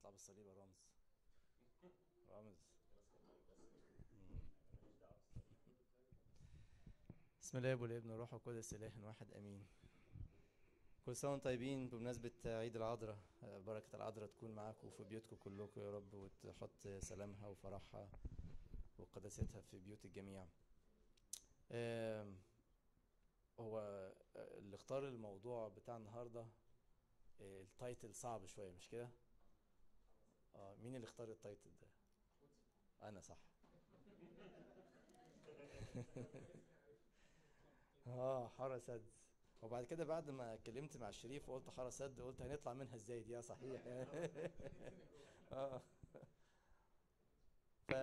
اطلع بالصليب يا رمز رمز بسم الله والابن والروح القدس اله واحد امين كل سنه وانتم طيبين بمناسبه عيد العذراء بركه العذراء تكون معاكم وفي بيوتكم كلكم يا رب وتحط سلامها وفرحها وقداستها في بيوت الجميع آم، هو اللي اختار الموضوع بتاع النهارده آه، التايتل صعب شويه مش كده اه مين اللي اختار التايتل ده انا صح اه حاره سد وبعد كده بعد ما اتكلمت مع الشريف وقلت حاره سد قلت هنطلع منها ازاي دي اه صحيح اه ف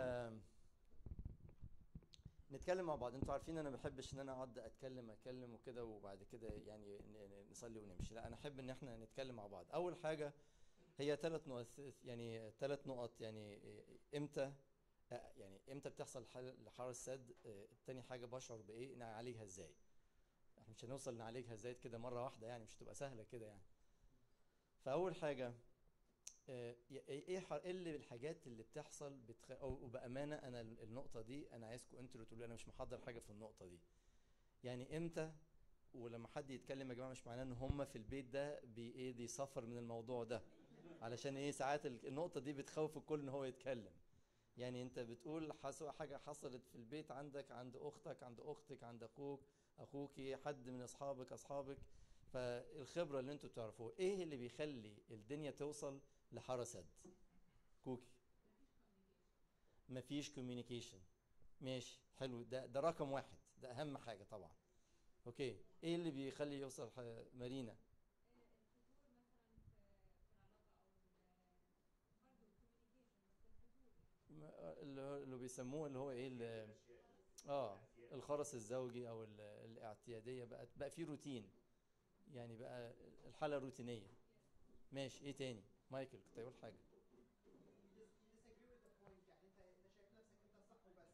نتكلم مع بعض انتوا عارفين انا ما بحبش ان انا اقعد اتكلم اتكلم وكده وبعد كده يعني ن- ن- نصلي ونمشي لا انا احب ان احنا نتكلم مع بعض اول حاجه هي ثلاث نقط يعني ثلاث نقط يعني امتى آه، يعني امتى بتحصل حل- لحرس السد آه، تاني حاجه بشعر بايه نعالجها ازاي احنا مش هنوصل نعالجها ازاي كده مره واحده يعني مش هتبقى سهله كده يعني فاول حاجه آه، ايه ايه ح- ايه اللي الحاجات اللي بتحصل بتخ... او وبامانه انا ال- النقطه دي انا عايزكم انتوا اللي تقولوا انا مش محضر حاجه في النقطه دي يعني امتى ولما حد يتكلم يا جماعه مش معناه ان هم في البيت ده بي ايه بيصفر من الموضوع ده علشان ايه ساعات ال- النقطه دي بتخوف الكل ان هو يتكلم يعني انت بتقول حسوا حاجه حصلت في البيت عندك عند اختك عند اختك عند اخوك اخوكي حد من اصحابك اصحابك فالخبره اللي انتوا بتعرفوها ايه اللي بيخلي الدنيا توصل لحرس سد كوكي مفيش كوميونيكيشن ماشي حلو ده ده رقم واحد ده اهم حاجه طبعا اوكي ايه اللي بيخلي يوصل ح- مارينا الفتور مثلا في في العلاقة أو ال- برضه الكوميونيكيشن بس الفتور ما- اللي هو- اللي بيسموه اللي هو ايه ال- اه الخرس الزوجي او ال- الاعتياديه بقت بقى في روتين يعني بقى الحاله روتينيه ماشي ايه تاني مايكل كنت هيقول حاجه you disagree with the point يعني انت انت شايف نفسك انت الصح وبس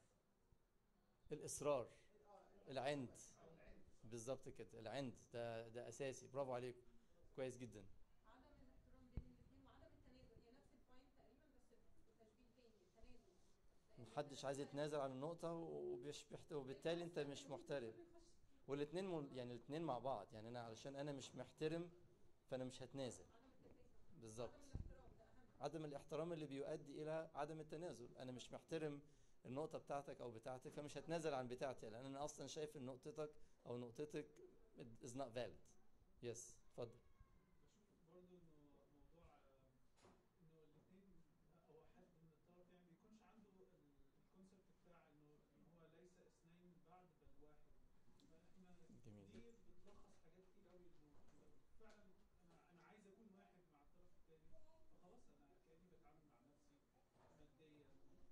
الاصرار اه العند العند بالظبط كده العند ده ده اساسي برافو عليكم كويس جدا عدم الاحترام بين الاثنين وعدم التنازل هي نفس البوينت تقريبا بس بتشبيه تاني التنازل لأن محدش عايز يتنازل عن النقطه وبيشبح وبالتالي انت مش محترم والاثنين مل... يعني الاثنين مع بعض يعني انا علشان انا مش محترم فانا مش هتنازل عدم الاتفاق بالظبط عدم الاحترام ده أهم عدم الاحترام اللي بيؤدي الى عدم التنازل انا مش محترم النقطه بتاعتك او بتاعتك فمش هتنازل عن بتاعتي لان انا اصلا شايف ان نقطتك او نقطتك is not valid يس اتفضل بشوف برضو انه موضوع آه، انه الاثنين او حد من الطرفين ما بيكونش عنده الكونسبت بتاع انه إن هو ليس اثنين بعد بل واحد فاحنا جميل دي بتلخص حاجات كتير قوي انه إنه فعلا انا انا عايز اكون واحد مع الطرف الثاني فخلاص انا كاني بتعامل مع نفسي ماديا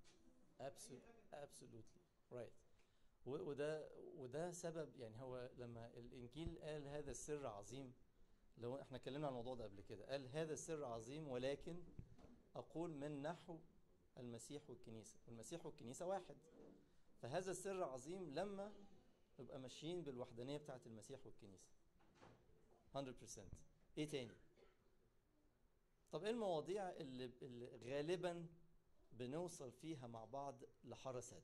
absolutely right و- وده وده سبب يعني هو لما الانجيل قال هذا السر عظيم لو احنا اتكلمنا عن الموضوع ده قبل كده قال هذا السر عظيم ولكن اقول من نحو المسيح والكنيسه والمسيح والكنيسه واحد فهذا السر عظيم لما نبقى ماشيين بالوحدانيه بتاعه المسيح والكنيسه 100% ايه تاني طب ايه المواضيع اللي, اللي غالبا بنوصل فيها مع بعض لحرسد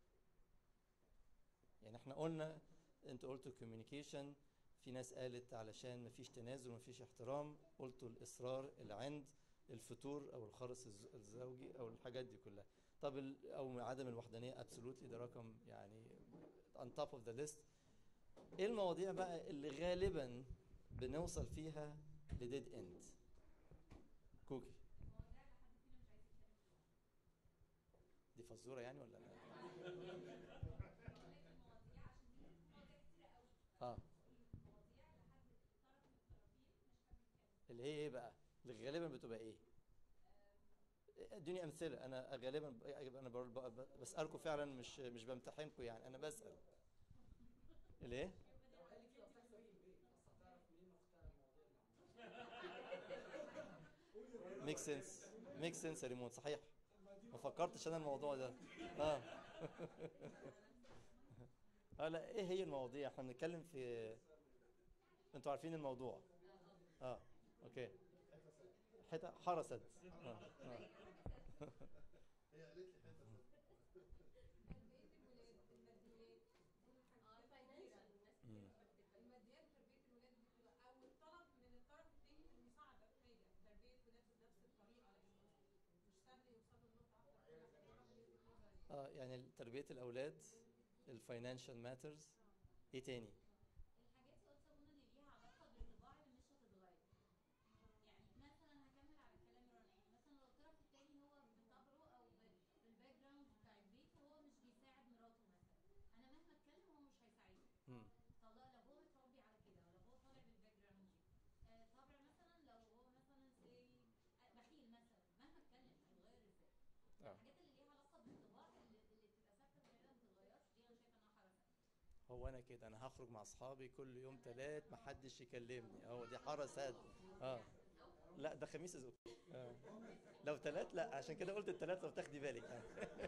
يعني احنا قلنا انت قلتوا كوميونيكيشن في ناس قالت علشان مفيش تنازل ومفيش احترام قلتوا الاصرار العند الفتور او الخرس الز- الزوجي او الحاجات دي كلها طب ال- او عدم الوحدانيه ابسولوتلي ده رقم يعني on top of the list ايه المواضيع بقى اللي غالبا بنوصل فيها لديد اند كوكي المواضيع اللي حد فينا مش عايز يتكلم فيها دي فزوره يعني ولا لا بقول لك المواضيع عشان هي مواضيع كتيرة قوي اه المواضيع لحد طرف من الطرفين مش حابب يتكلم اللي هي ايه بقى اللي غالبا بتبقى ايه ادوني امثله انا غالبا انا بقول- ب- بسالكم فعلا مش مش بمتحنكم يعني انا بسال الايه لو قال لك اصلك في البيت بس هتعرف منين اختار المواضيع اللي ميك سنس ميك سنس يا ريمون صحيح ما فكرتش انا الموضوع ده اه اه لا ايه هي المواضيع احنا بنتكلم في انتوا عارفين الموضوع اه اوكي حته حرست آه. آه. هي قالت لي حته تربية الولاد الماديات دول اه حاجات الفاينانشال مم. الماديات وتربية الولاد بتبقى أو الطلب من الطرف التاني في المساعدة في حاجة تربية ولاد بنفس الطريقة لأنه مش سهل يوصلوا لنقطة واحدة اه يعني تربيه الاولاد الفاينانشال ماترز ايه تاني الحاجات اللي قلتها منى اللي ليها علاقه بالطباع اللي مش هتتغير يعني مثلا هكمل على كلام رنا مثلا لو الطرف التاني هو بطبعه او ب- بالباك جراوند بتاع البيت هو مش بيساعد مراته مثلا انا مهما اتكلم هو مش هيساعدني مم. طلع لو هو متربي على كده لو هو طالع بالباك جراوند دي آه طبع مثلا لو هو مثلا سي بخيل مثلا مهما اتكلم هيتغير ازاي آه. الحاجات اللي ليها علاقه بالطباع اللي, اللي بتبقى ثابته في العيله ما بتتغيرش دي انا شايفه انها حركه هو انا كده انا هخرج مع اصحابي كل يوم تلات محدش يكلمني هو دي حرسات اه لا ده خميس از اوكي آه. لو تلات لا عشان كده قلت التلات لو تاخدي بالك يعني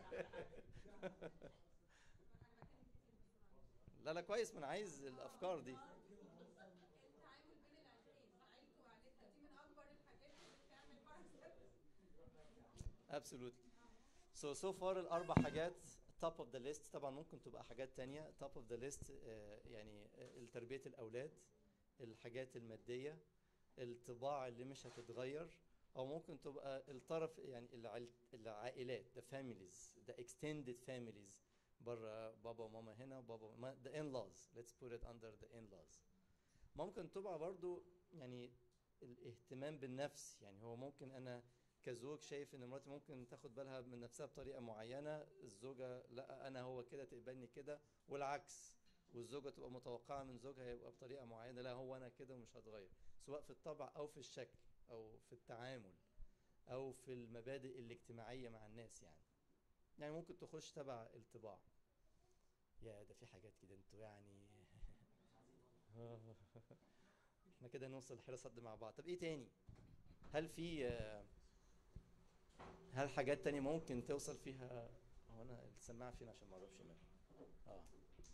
لا لا كويس ما انا عايز الافكار دي التعامل بين العيلتين عيلته وعيلتها دي من أكبر الحاجات اللي بتعمل حركة absolutely so so far الاربع حاجات top of the list طبعا ممكن تبقى حاجات تانية top of the list آه، يعني آه، تربية الاولاد الحاجات المادية الطباع اللي مش هتتغير او ممكن تبقى الطرف يعني العائل- العائلات the families the extended families بره بابا وماما هنا وبابا وماما the in-laws let's put it under the in-laws ممكن تبقى برضو يعني الاهتمام بالنفس يعني هو ممكن انا كزوج شايف ان مراتي ممكن تاخد بالها من نفسها بطريقه معينه الزوجه لا انا هو كده تقبلني كده والعكس والزوجه تبقى متوقعه من زوجها يبقى بطريقه معينه لا هو انا كده ومش هتغير سواء في الطبع او في الشكل او في التعامل او في المبادئ الاجتماعيه مع الناس يعني يعني ممكن تخش تبع الطباع يا ده في حاجات كده انتوا يعني احنا كده نوصل لحرص صد مع بعض طب ايه تاني هل في آه، هل حاجات تانية ممكن توصل فيها هو انا السماعه فين عشان ما اعرفش منها اه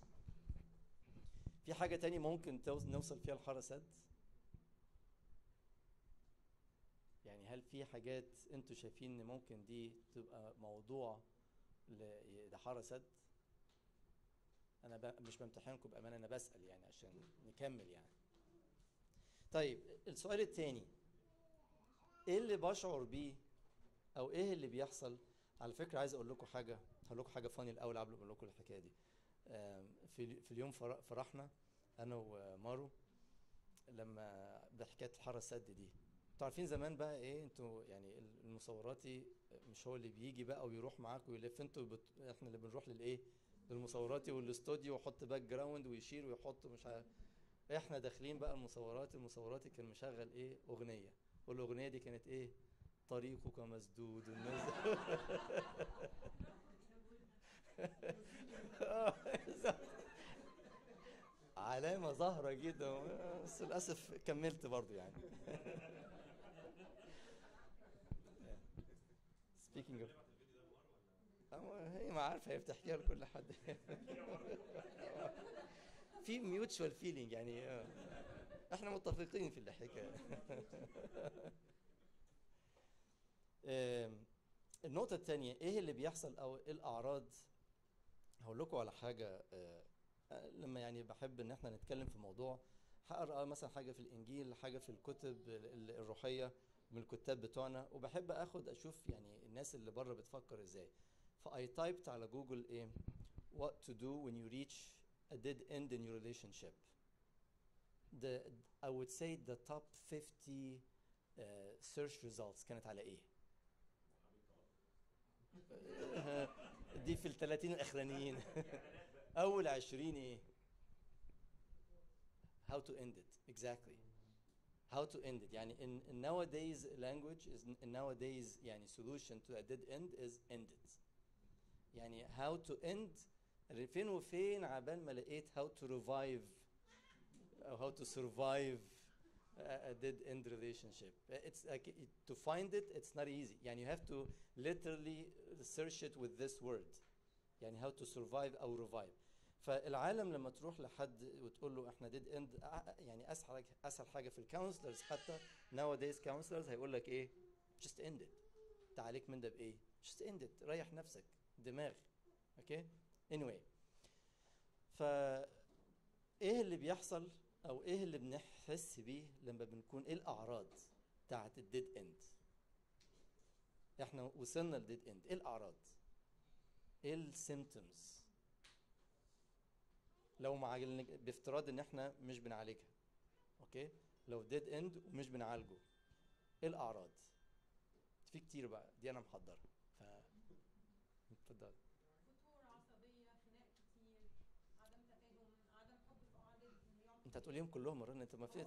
في حاجه تانية ممكن توص- نوصل فيها لحارة سد يعني هل في حاجات انتوا شايفين ان ممكن دي تبقى موضوع ل- لحارة سد انا ب... مش بمتحنكم بامانه انا بسال يعني عشان نكمل يعني طيب السؤال التاني ايه اللي بشعر بيه او ايه اللي بيحصل على فكره عايز اقول لكم حاجه هقول لكم حاجه فاني الاول قبل ما اقول لكم الحكايه دي آم، في في اليوم فر- فرحنا انا ومارو لما بحكايه الحاره السد دي انتوا عارفين زمان بقى ايه انتوا يعني المصوراتي مش هو اللي بيجي بقى ويروح معاك ويلف انتوا بت... احنا اللي بنروح للايه للمصوراتي والاستوديو ويحط باك جراوند ويشيل ويحط مش عارف احنا داخلين بقى المصورات المصوراتي كان مشغل ايه اغنيه والاغنيه دي كانت ايه طريقك مسدود الناس آه، بالظبط. علامة ظاهرة جدا بس للأسف كملت برضو يعني speaking of أما هي ما عارفة هي بتحكيها لكل حد في ميوتشوال فيلينج يعني آه. احنا متفقين في الحكاية آم، النقطة التانية ايه اللي بيحصل او ايه الأعراض هقول لكم على حاجة آه، آه، لما يعني بحب ان احنا نتكلم في موضوع هقرا مثلا حاجة في الإنجيل حاجة في الكتب ال- ال- الروحية من الكتاب بتوعنا وبحب اخد اشوف يعني الناس اللي بره بتفكر ازاي فاي تايبت على جوجل ايه what to do when you reach a dead end in your relationship the I would say the top 50 uh, search results كانت على ايه دي في ال 30 الاخرانيين اول 20 ايه how to end it exactly how to end it يعني in, in nowadays language is in nowadays يعني solution to a dead end is end it يعني how to end اللي فين وفين عبال ما لقيت how to revive أو how to survive a, a dead end relationship it's like it, to find it it's not easy يعني you have to literally search it with this word يعني how to survive أو revive فالعالم لما تروح لحد وتقول له احنا ديد اند يعني اسهل اسهل حاجه في الكونسلرز حتى nowadays counselors هيقول لك ايه just end it انت عليك من ده بايه just end it ريح نفسك دماغ اوكي anyway ف ايه اللي بيحصل او ايه اللي بنحس بيه لما بنكون ايه الاعراض بتاعت الديد اند احنا وصلنا للديد اند ايه الاعراض ايه السيمتومز لو مع بافتراض ان احنا مش بنعالجها اوكي لو ديد اند ومش بنعالجه ايه الاعراض في كتير بقى دي انا محضرها ف اتفضل فتور عصبيه خناق كتير عدم تفاهم عدم حب في قعده انه انت هتقوليهم كلهم مرة انت ما في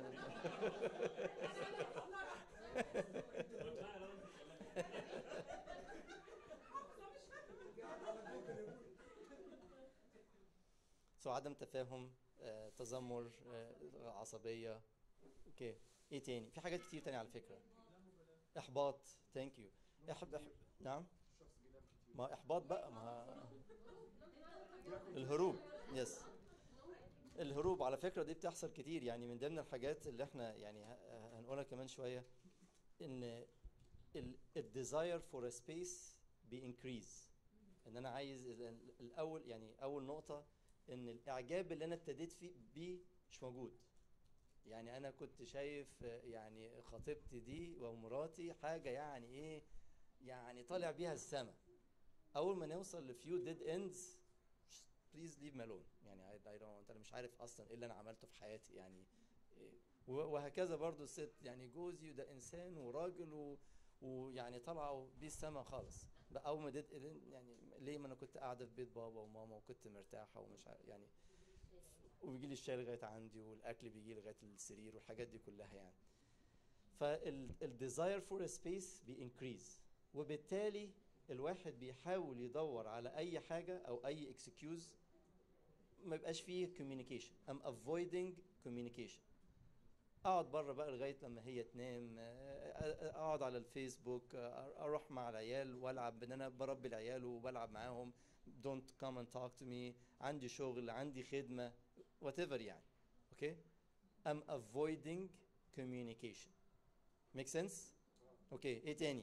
سو عدم تفاهم آه، تذمر آه، عصبية اوكي ايه تاني في حاجات كتير تانية على فكرة احباط ثانك يو احب احب نعم ما احباط بقى ما الهروب يس الهروب على فكرة دي بتحصل كتير يعني من ضمن الحاجات اللي احنا يعني ه- هنقولها كمان شوية ان الديزاير فور ا سبيس بينكريز ان انا عايز ال- ال- الاول يعني اول نقطة ان الاعجاب اللي انا ابتديت فيه بيه مش موجود يعني انا كنت شايف آه، يعني خطيبتي دي ومراتي حاجة يعني ايه يعني طالع بيها السما اول ما نوصل لفيو ديد اندز بليز ليف مي الون يعني I, I don't انا مش عارف اصلا ايه اللي انا عملته في حياتي يعني إيه. و- وهكذا برضو الست يعني جوزي ده انسان وراجل و ويعني طلعوا بيه السما خالص بقى اول ما ديد يعني ليه ما انا كنت قاعده في بيت بابا وماما وكنت مرتاحه ومش عارف يعني وبيجي لي الشاي لغايه عندي والاكل بيجي لغايه السرير والحاجات دي كلها يعني فالديزاير فور سبيس بينكريز وبالتالي الواحد بيحاول يدور على اي حاجه او اي اكسكيوز ما يبقاش فيه communication I'm avoiding communication اقعد بره بقى لغايه لما هي تنام آه، اقعد على الفيسبوك آه، اروح مع العيال والعب ان انا بربي العيال وبلعب معاهم don't come and talk to me عندي شغل عندي خدمه whatever يعني اوكي I'm avoiding communication make sense اوكي ايه تاني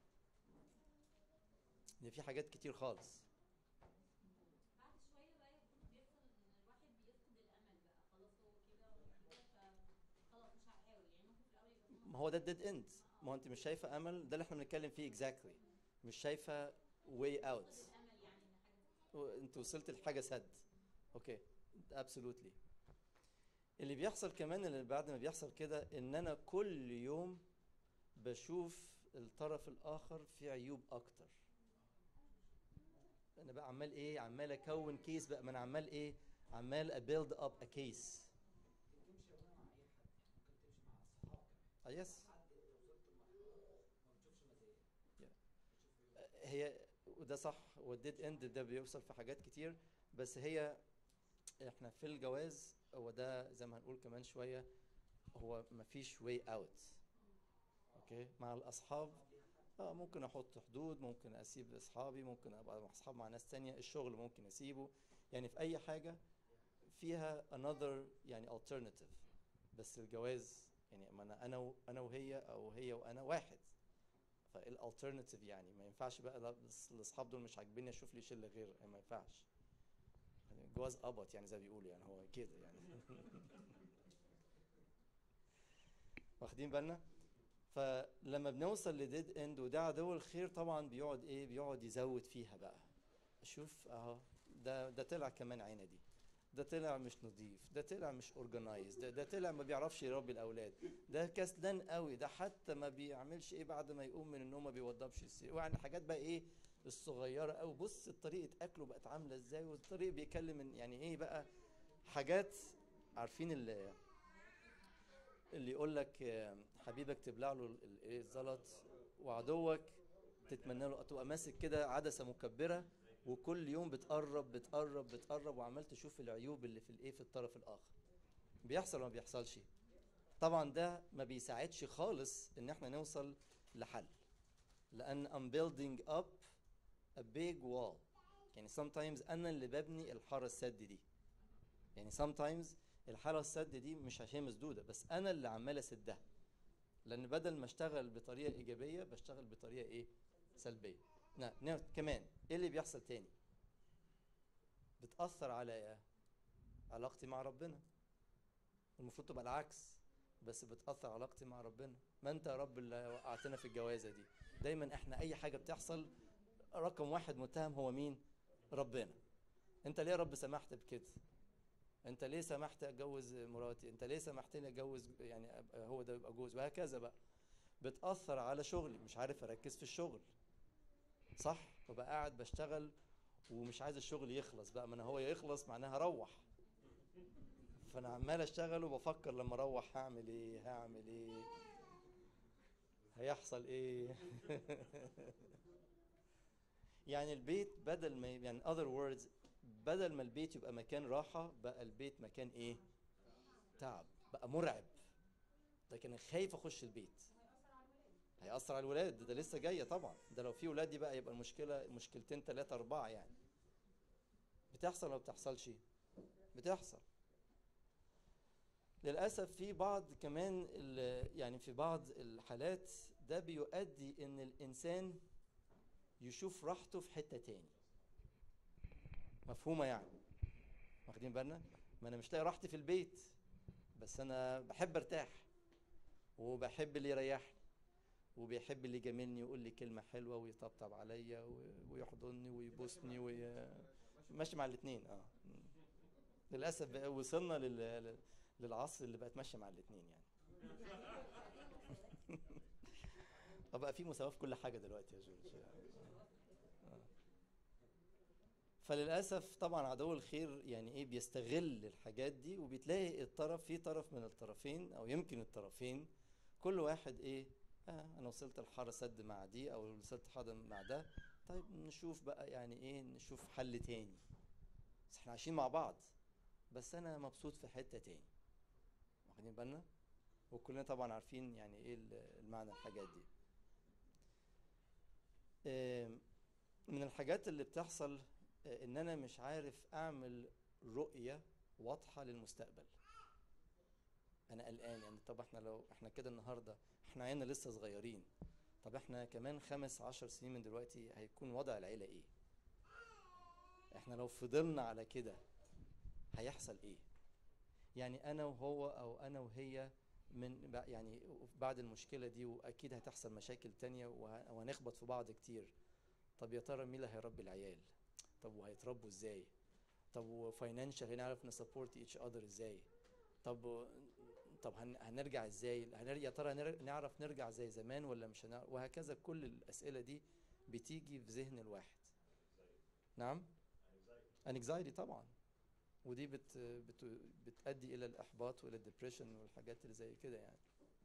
ده في حاجات كتير خالص بعد شويه بقى يكون بيحصل ان الواحد بيفقد الامل بقى خلاص هو كده وكده فخلاص مش هحاول يعني ممكن في الاول يبقى في ما هو ده الديد اند ما هو انت مش شايفه امل ده اللي احنا بنتكلم فيه اكزاكتلي مش شايفه واي اوت فقد الامل يعني ان حاجه انت وصلت لحاجه سد اوكي ابسولوتلي اللي بيحصل كمان اللي بعد ما بيحصل كده ان انا كل يوم بشوف الطرف الاخر في عيوب اكتر انا بقى عمال ايه عمال اكون كيس بقى ما انا عمال ايه عمال ابيلد اب ا كيس تمشي يا مع اي حد ممكن تمشي مع اصحابك اه يس حد وصلت لمرحله ما بتشوفش مزايا هي وده صح والديد اند ده بيوصل في حاجات كتير بس هي احنا في الجواز هو ده زي ما هنقول كمان شويه هو مفيش واي اوت اوكي مع الاصحاب اه ممكن احط حدود ممكن اسيب اصحابي ممكن ابقى مع اصحاب مع ناس تانية الشغل ممكن اسيبه يعني في اي حاجه فيها another يعني alternative بس الجواز يعني ما انا انا و- انا وهي او هي وانا واحد فالالترناتيف يعني ما ينفعش بقى لا بس الاصحاب دول مش عاجبيني اشوف لي شله غير ما ينفعش يعني الجواز قبط يعني زي ما بيقولوا يعني هو كده يعني واخدين بالنا فلما بنوصل لديد اند وده عدو الخير طبعا بيقعد ايه بيقعد يزود فيها بقى شوف اهو ده ده طلع كمان عندي ده طلع مش نظيف ده طلع مش اورجنايز ده ده طلع ما بيعرفش يربي الاولاد ده كسلان قوي ده حتى ما بيعملش ايه بعد ما يقوم من النوم ما بيوضبش السرير يعني حاجات بقى ايه الصغيره قوي بص طريقه اكله بقت عامله ازاي والطريقه بيكلم إن- يعني ايه بقى حاجات عارفين اللي اللي يقول لك آه، حبيبك تبلع له ال- ال- ايه الزلط وعدوك تتمنى له تبقى ماسك كده عدسه مكبره وكل يوم بتقرب بتقرب بتقرب وعمال تشوف العيوب اللي في الايه في الطرف الاخر بيحصل ولا ما بيحصلش طبعا ده ما بيساعدش خالص ان احنا نوصل لحل لان I'm building up a big wall يعني sometimes انا اللي ببني الحاره السد دي يعني sometimes الحاره السد دي مش عشان مسدوده بس انا اللي عمال اسدها لان بدل ما اشتغل بطريقه ايجابيه بشتغل بطريقه ايه سلبيه نعم نعم كمان ايه اللي بيحصل تاني بتاثر على إيه؟ علاقتي مع ربنا المفروض تبقى العكس بس بتاثر علاقتي مع ربنا ما انت يا رب اللي وقعتنا في الجوازه دي دايما احنا اي حاجه بتحصل رقم واحد متهم هو مين ربنا انت ليه يا رب سمحت بكده انت ليه سمحت اتجوز مراتي انت ليه سمحتني اتجوز يعني أبقى هو ده يبقى جوز وهكذا بقى بتاثر على شغلي مش عارف اركز في الشغل صح ببقى قاعد بشتغل ومش عايز الشغل يخلص بقى ما انا هو يخلص معناها اروح فانا عمال اشتغل وبفكر لما اروح هعمل ايه هعمل ايه هيحصل ايه يعني البيت بدل ما ي- يعني other words بدل ما البيت يبقى مكان راحة بقى البيت مكان ايه تعب بقى مرعب لكن أنا خايف اخش البيت هيأثر على الولاد ده, ده لسه جاية طبعا ده لو في ولاد دي بقى يبقى المشكلة مشكلتين ثلاثة أربعة يعني بتحصل ولا بتحصلش بتحصل للأسف في بعض كمان ال- يعني في بعض الحالات ده بيؤدي إن الإنسان يشوف راحته في حتة تاني مفهومة يعني واخدين بالنا ما أنا مش لاقي راحتي في البيت بس أنا بحب أرتاح وبحب اللي يريحني وبيحب اللي يجاملني ويقول لي كلمة حلوة ويطبطب عليا و- ويحضني ويبوسني وي... ماشي مع الاتنين اه للأسف بقى وصلنا لل... لل- للعصر اللي بقت ماشية مع الاتنين يعني اه بقى في مساواة في كل حاجة دلوقتي يا جورج آه. فللأسف طبعا عدو الخير يعني ايه بيستغل الحاجات دي وبتلاقي الطرف في طرف من الطرفين او يمكن الطرفين كل واحد ايه آه انا وصلت لحارة سد مع دي او وصلت حارة مع ده طيب نشوف بقى يعني ايه نشوف حل تاني بس احنا عايشين مع بعض بس انا مبسوط في حتة تاني واخدين بالنا وكلنا طبعا عارفين يعني ايه ال- المعنى الحاجات دي آم، من الحاجات اللي بتحصل آه، ان انا مش عارف اعمل رؤية واضحة للمستقبل انا قلقان يعني طب احنا لو احنا كده النهاردة احنا عيالنا لسه صغيرين طب احنا كمان خمس عشر سنين من دلوقتي هيكون وضع العيلة ايه احنا لو فضلنا على كده هيحصل ايه يعني انا وهو او انا وهي من بع- يعني بعد المشكلة دي واكيد هتحصل مشاكل تانية وه- وهنخبط في بعض كتير طب يا ترى مين اللي هيربي العيال طب وهيتربوا ازاي طب وفاينانشال هنعرف نسبورت ايتش اذر ازاي طب طب هن- هنرجع ازاي هنر- يا ترى هنر- نعرف نرجع زي زمان ولا مش هنعرف وهكذا كل الاسئله دي بتيجي في ذهن الواحد نعم anxiety طبعا ودي بت بت بتؤدي الى الاحباط والى الدبريشن والحاجات اللي زي كده يعني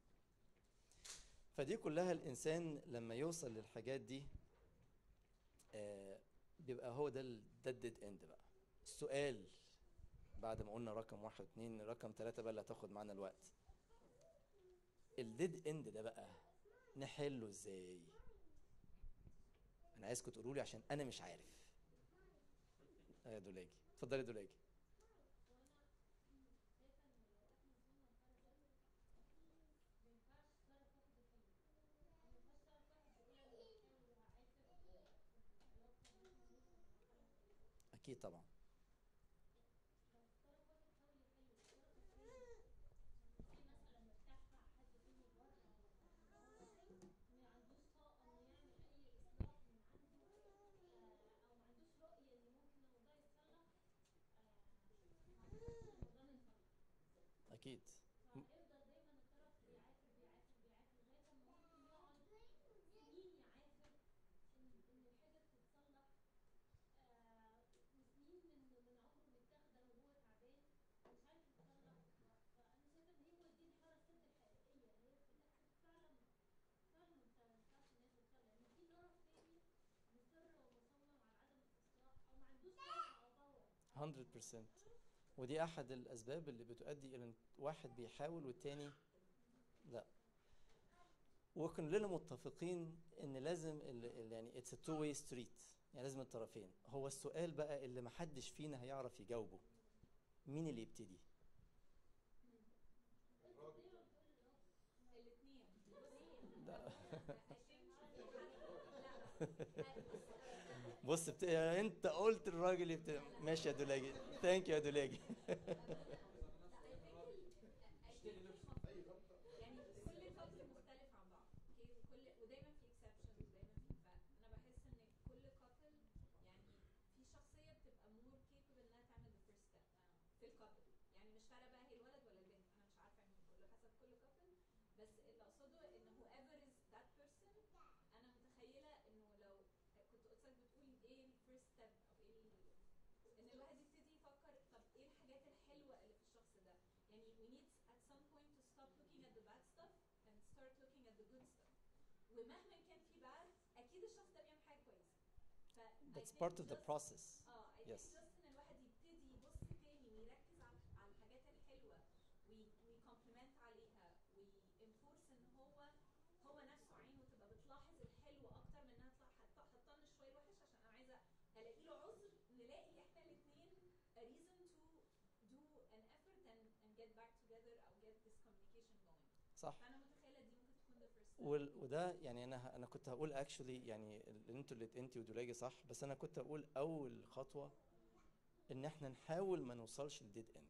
فدي كلها الانسان لما يوصل للحاجات دي آه بيبقى هو ده ال- ده الديد اند بقى السؤال بعد ما قلنا رقم واحد اتنين رقم ثلاثة بقى اللي هتاخد معانا الوقت الديد اند ده بقى نحله ازاي انا عايزكم تقولوا لي عشان انا مش عارف آه يا دولاجي اتفضلي يا دولاجي اكيد طبعا اكيد م- hundred percent ودي احد الاسباب اللي بتؤدي الى إن واحد بيحاول والتاني لا وكلنا متفقين ان لازم ال- ال- يعني it's a two way street يعني لازم الطرفين هو السؤال بقى اللي محدش فينا هيعرف يجاوبه مين اللي يبتدي بص بت... انت قلت الراجل يبتدي ماشي يا دولاجي ثانك يو يا دولاجي يعني كل كابل مختلف عن بعض اوكي وكل ودايما في اكسبشنز ودايما في فانا بحس ان كل كابل يعني في شخصيه بتبقى مور كيبل انها تعمل الفيرست ستيب في الكابل يعني مش فارقه بقى هي الولد ولا البنت انا مش عارفه مين كله حسب كل كابل بس اللي اقصده ان whoever is that person انا متخيله انه لو كنت قلت بتقول ايه الفيرست ستيب او ايه ال- ان الواحد يبتدي يفكر طب ايه الحاجات الحلوه اللي في الشخص ده يعني we need at some point to stop looking at the bad stuff and start looking at the good stuff ومهما كان في bad اكيد الشخص ده بيعمل حاجه كويسه ف I That's think part of the just- process اه I Yes. think just ان الواحد يبتدي يبص تاني ويركز على على الحاجات الحلوه وي- ويكومبلمنت عليها وينفورس ان هو هو نفسه عينه تبقى بتلاحظ الحلو اكتر من انها تطلع- حط- حطلنا شويه الوحش عشان انا عايزه الاقي له عذر نلاقي احنا الاثنين a reason to do an effort and, and get back together او get this communication going صح فانا متخيله دي ممكن تكون the first step. وال... وده يعني انا ه- انا كنت هقول اكشولي يعني اللي انتوا اللي انت ودولاجي صح بس انا كنت هقول اول خطوه ان احنا نحاول ما نوصلش لديد اند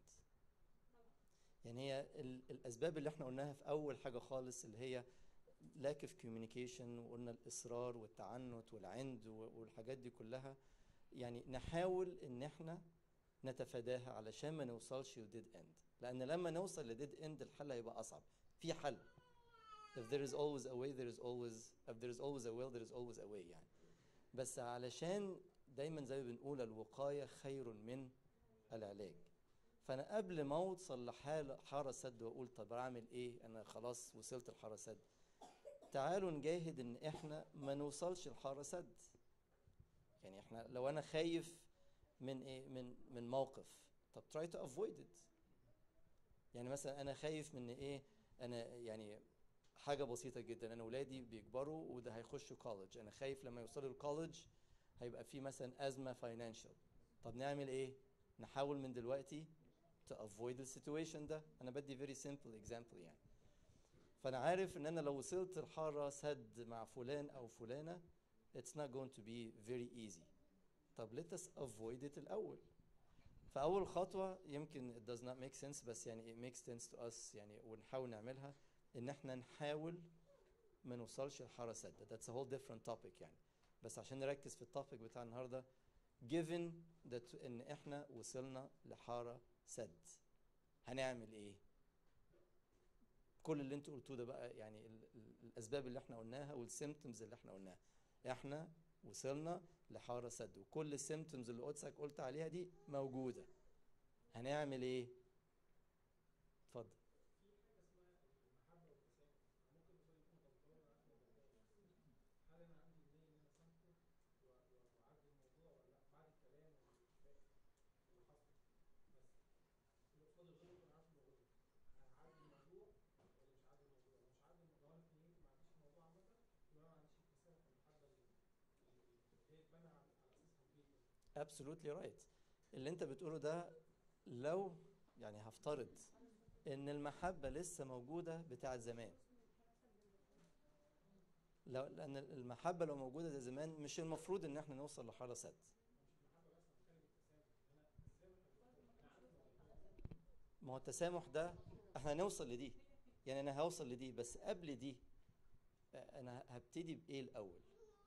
يعني هي ال... الاسباب اللي احنا قلناها في اول حاجه خالص اللي هي lack of communication وقلنا الاصرار والتعنت والعند و- والحاجات دي كلها يعني نحاول ان احنا نتفاداها علشان ما نوصلش لديد اند لان لما نوصل لديد اند الحل هيبقى اصعب في حل if there is always a way there is always if there is always a will there is always a way يعني بس علشان دايما زي ما بنقول الوقاية خير من العلاج فانا قبل ما اوصل لحال حارة سد واقول طب اعمل ايه انا خلاص وصلت لحارة سد تعالوا نجاهد ان احنا ما نوصلش لحارة سد يعني احنا لو انا خايف من ايه من من موقف طب try to avoid it يعني مثلا انا خايف من ايه انا يعني حاجه بسيطه جدا انا ولادي بيكبروا وده هيخشوا كولج انا خايف لما يوصلوا الكولج هيبقى في مثلا ازمه فاينانشال طب نعمل ايه نحاول من دلوقتي to avoid the situation ده انا بدي very simple example يعني فانا عارف ان انا لو وصلت الحاره سد مع فلان او فلانه it's not going to be very easy طب let us avoid it الاول فاول خطوه يمكن it does not make sense بس يعني it makes sense to us يعني ونحاول نعملها ان احنا نحاول ما نوصلش لحاره سد that's a whole different topic يعني بس عشان نركز في التوبيك بتاع النهارده given that ان احنا وصلنا لحاره سد هنعمل ايه كل اللي انتوا قلتوه ده بقى يعني ال ال الاسباب اللي احنا قلناها والسيمتومز اللي احنا قلناها احنا وصلنا لحاره سد وكل السيمتومز اللي قدسك قلت عليها دي موجوده هنعمل ايه اتفضل هل انا عندي النيه ان انا اسامحه و- و- واعدي الموضوع ولا لا بعد الكلام والاتفاق اللي حصل بس لو فاضل غلط انا عارف انه غلط هعدي الموضوع ولا مش هعدي الموضوع لو مش هعدي الموضوع انا في نيتي ما عنديش الموضوع عامه يبقى انا ما عنديش التسامح والمحبه اللي اللي هي اتبنى على على اساسها البيت ده. absolutely right اللي انت بتقوله ده لو يعني هفترض ان المحبة لسه موجودة بتاعت زمان لو لان المحبة لو موجودة زي زمان مش المفروض ان احنا نوصل لحارة سد ما هو التسامح ده احنا هنوصل لدي يعني انا هوصل لدي بس قبل دي آه، انا هبتدي بايه الاول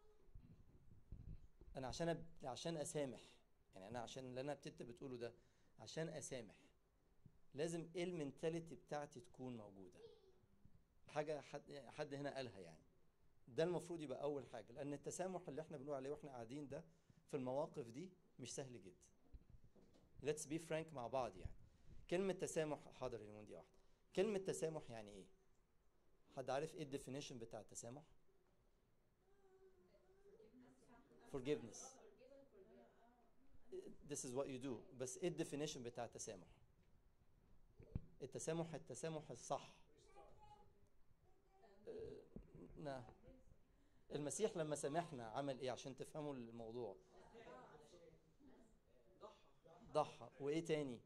انا عشان أب... عشان اسامح يعني انا عشان اللي انا ابتديت بتقوله ده عشان اسامح لازم ايه المنتاليتي بتاعتي تكون موجوده حاجه حد حد هنا قالها يعني ده المفروض يبقى اول حاجه لان التسامح اللي احنا بنقول عليه واحنا قاعدين ده في المواقف دي مش سهل جدا let's be frank مع بعض يعني كلمه تسامح حاضر يا موندي واحده كلمه تسامح يعني ايه حد عارف ايه الديفينيشن بتاع التسامح forgiveness this is what you do بس ايه الديفينيشن بتاع التسامح التسامح التسامح الصح آه، نعم المسيح لما سامحنا عمل ايه عشان تفهموا الموضوع ضحى وايه تاني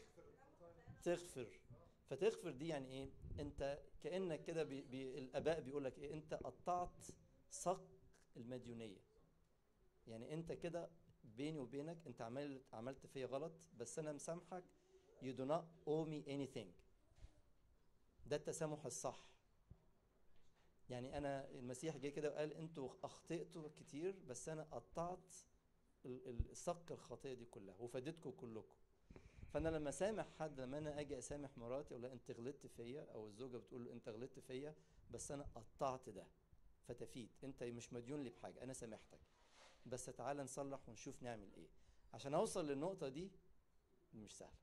تغفر فتغفر دي يعني ايه انت كانك كده بي بي الاباء بيقول لك ايه انت قطعت صك المديونيه يعني انت كده بيني وبينك انت عملت عملت فيا غلط بس انا مسامحك you do not owe me anything ده التسامح الصح يعني انا المسيح جه كده وقال انتوا اخطئتوا كتير بس انا قطعت ال- ال- الصك الخطيه دي كلها وفادتكم كلكم فانا لما سامح حد لما انا اجي اسامح مراتي اقول لها انت غلطت فيا او الزوجه بتقول له انت غلطت فيا بس انا قطعت ده فتفيت انت مش مديون لي بحاجه انا سامحتك بس تعالى نصلح ونشوف نعمل ايه عشان اوصل للنقطه دي مش سهله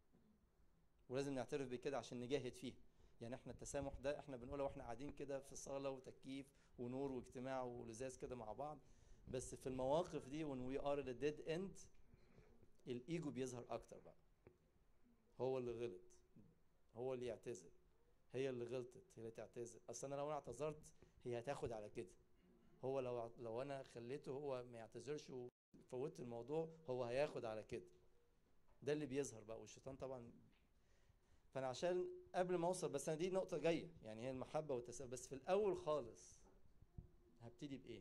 ولازم نعترف بكده عشان نجاهد فيها يعني احنا التسامح ده احنا بنقولها واحنا قاعدين كده في صاله وتكييف ونور واجتماع ولزاز كده مع بعض بس في المواقف دي when we are at a dead end الايجو بيظهر اكتر بقى هو اللي غلط هو اللي يعتذر هي اللي غلطت هي اللي تعتذر اصل انا لو انا اعتذرت هي هتاخد على كده هو لو لو انا خليته هو ما يعتذرش وفوتت الموضوع هو هياخد على كده ده اللي بيظهر بقى والشيطان طبعا فانا عشان قبل ما اوصل بس انا دي نقطه جايه يعني هي المحبه والتسامح بس في الاول خالص هبتدي بايه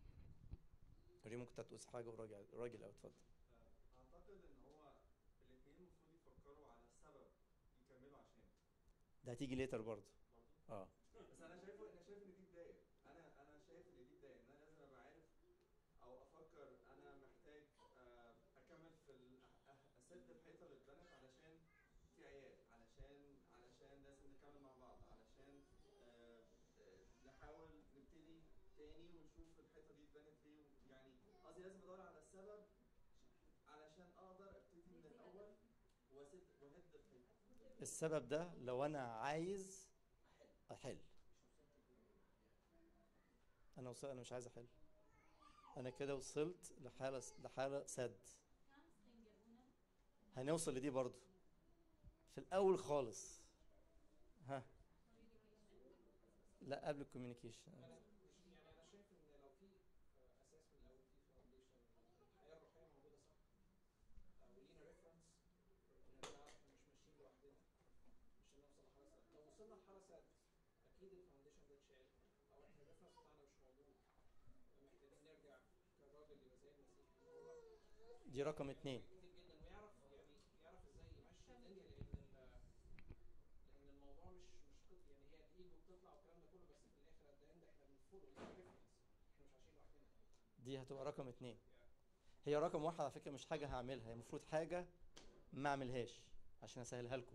ريم ممكن تقول حاجه وراجل راجل او اتفضل اعتقد ان هو الاثنين المفروض يفكروا على السبب يكملوا عشانه ده هتيجي ليتر برضه برضه اه بس انا شايفه انا شايف ان دي بدايه انا انا شايف ان دي بدايه ان انا لازم ابقى عارف او افكر انا محتاج آه، اكمل في ال- أ- أ- اسد الحيطه اللي اتبنت علشان في عيال علشان علشان لازم نكمل مع بعض علشان آه، آه، نحاول نبتدي تاني ونشوف الحيطه دي اتبنت ليه يعني قصدي لازم ادور على السبب علشان اقدر ابتدي من الاول واسد وهد الحيطه السبب ده لو انا عايز احل انا وصل انا مش عايز احل انا كده وصلت لحاله لحاله سد هنوصل لدي برضو في الاول خالص ها لا قبل الكوميونيكيشن انا مش يعني انا شايف ان لو في آه، اساس من الاول في فاونديشن الحياه الروحيه موجوده صح آه، ولينا ريفرنس ان نعرف احنا مش ماشيين لوحدنا مش هنوصل لحاله سد لو وصلنا لحاله سد اكيد الفاونديشن ده اتشال او احنا الريفرنس بتاعنا مش موجود محتاجين نرجع كراجل يبقى زي المسيح ان هو دي رقم اتنين كتير جدا ويعرف يعني يعرف ازاي يمشي الدنيا لان ال- لان الموضوع مش مش قط يعني هي الايجو بتطلع والكلام ده كله بس في الاخر قد اند احنا بنفولو لينا ريفرنس احنا مش عايشين لوحدنا دي هتبقى رقم اتنين هي رقم واحد على فكره مش حاجه هعملها هي المفروض حاجه ما اعملهاش عشان اسهلها لكم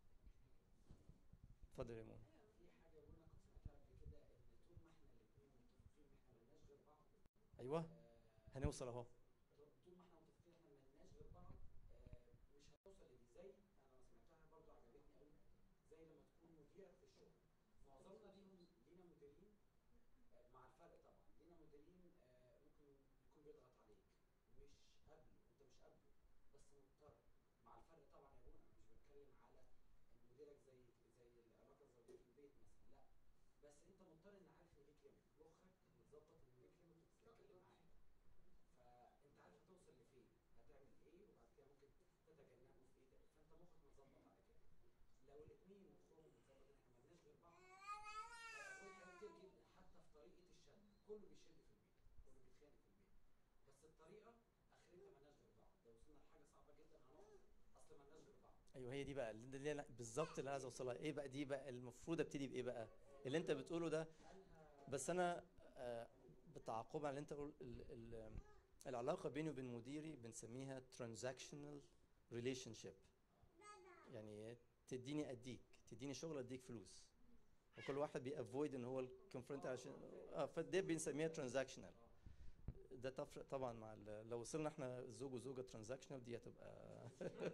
اتفضل يا منى في حاجه قلنا كنت سمعتها قبل كده ان طول ما احنا الاثنين متفقين ان احنا ملناش غير بعض ايوه آه، هنوصل اهو طول طول ما احنا متفقين ان احنا ملناش غير بعض آه، مش هنوصل لدي زي انا سمعتها برضو عجبتني قوي زي لما تكون مديرك في الشغل معظمنا ليهم لينا مديرين آه، مع الفرق طبعا لينا مديرين آه، ممكن يكون بيضغط عليك مش قابله انت مش قابله بس مضطر مع الفرق طبعا يا ابونا انا مش بتكلم على ان مديرك زي زي العلاقه الزوجيه في البيت مثلا لا بس انت مضطر ان عارف ان ليك ليميت مخك متظبط ان ليك ليميت وتتكلم معاه فانت عارف هتوصل لفين هتعمل ايه وبعد كده ممكن تتجنبه في ايه ده فانت مخك متظبط على كده لو الاثنين مخهم متظبط ان احنا مالناش غير بعض هيكون حاجات كتير جدا حتى في طريقه الشد كله بيشد في البيت كله بيتخانق في البيت بس الطريقه اخرتها مالناش غير بعض لو وصلنا لحاجه صعبه جدا هنقف اصل مالناش غير بعض ايوه هي دي بقى اللي اللي انا بالظبط اللي عايز اوصلها ايه بقى دي بقى المفروض ابتدي بايه بقى اللي انت بتقوله ده بس انا آه، بالتعقب على اللي انت قول ال- ال- العلاقه بيني وبين مديري بنسميها transactional relationship يعني تديني اديك تديني شغل اديك فلوس وكل واحد بيأفويد ان هو الكونفرنت عشان اه فده بنسميها transactional ده تفرق طبعا مع ال- لو وصلنا احنا زوج وزوجه ترانزاكشنال دي هتبقى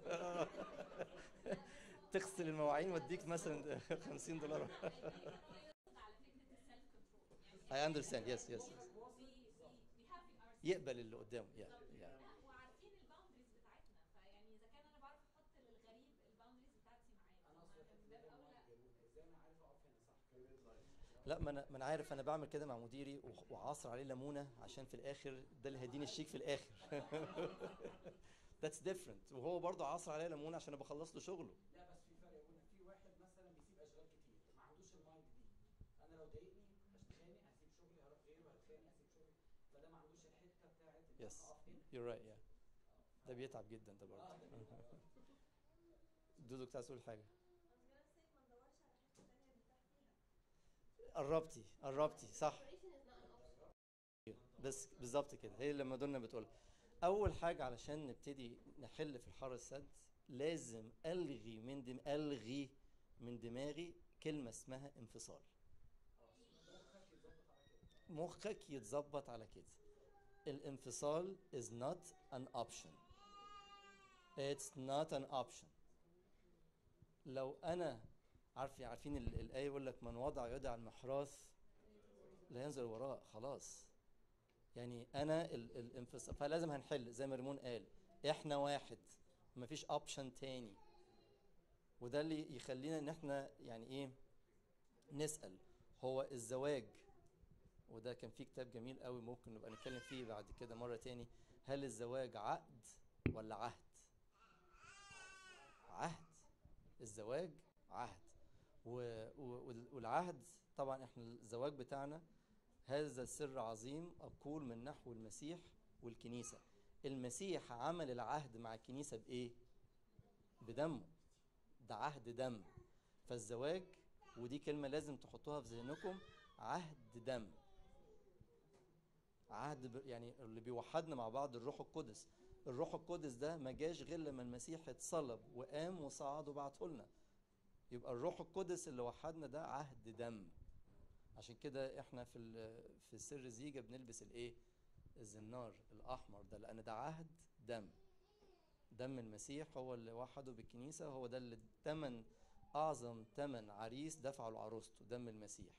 تغسل المواعين واديك مثلا 50 دولار على فكره السيلف كنترول I understand yes yes, yes. يقبل اللي قدامه yeah, yeah. لا وعارفين الباوندريز بتاعتنا فيعني اذا كان انا بعرف احط للغريب الباوندريز بتاعتي معاه انا اصلا فمن باب اولى ازاي انا عارف اقف هنا صح لا ما انا ما انا عارف انا بعمل كده مع مديري وخ- وعصر عليه ليمونه عشان في الاخر ده اللي هيديني الشيك في الاخر That's different وهو برضه عصر عليه ليمونه عشان ابقى اخلص له شغله لا بس في فرق هنا في واحد مثلا بيسيب اشغال كتير ما عندوش المايند دي انا لو ضايقني هتخانق هسيب شغلي هروح غيره هتخانق هسيب شغلي فده ما عندوش الحته بتاعت ان انا Yes. اقف هنا You're right yeah ده بيتعب جدا ده برضه اه ده بيبقى- دودو كنت عايز تقول حاجه I was gonna say ما ندورش على حتة تانية نرتاح فيها قربتي قربتي صح Separation is not an option. بس بالظبط كده هي اللي مادونا بتقولها اول حاجه علشان نبتدي نحل في الحر السد لازم الغي من دم الغي من دماغي كلمه اسمها انفصال مخك يتظبط على كده الانفصال is not an option it's not an option لو انا عارف عارفين ال- الايه يقول لك من وضع يده على المحراث لا ينزل وراء خلاص يعني انا ال- الانفصال فلازم هنحل زي ما ريمون قال احنا واحد مفيش اوبشن تاني وده اللي يخلينا ان احنا يعني ايه نسال هو الزواج وده كان فيه كتاب جميل قوي ممكن نبقى نتكلم فيه بعد كده مره تاني هل الزواج عقد ولا عهد عهد الزواج عهد و... و... وال- والعهد طبعا احنا الزواج بتاعنا هذا سر عظيم أقول من نحو المسيح والكنيسة المسيح عمل العهد مع الكنيسة بإيه؟ بدمه ده عهد دم فالزواج ودي كلمة لازم تحطوها في ذهنكم عهد دم عهد ب... يعني اللي بيوحدنا مع بعض الروح القدس الروح القدس ده ما جاش غير لما المسيح اتصلب وقام وصعد وبعته لنا يبقى الروح القدس اللي وحدنا ده عهد دم عشان كده احنا في ال- في سر الزيجه بنلبس الايه الزنار الاحمر ده لان ده عهد دم دم المسيح هو اللي وحده بالكنيسه هو ده اللي تمن اعظم تمن عريس دفعه لعروسته دم المسيح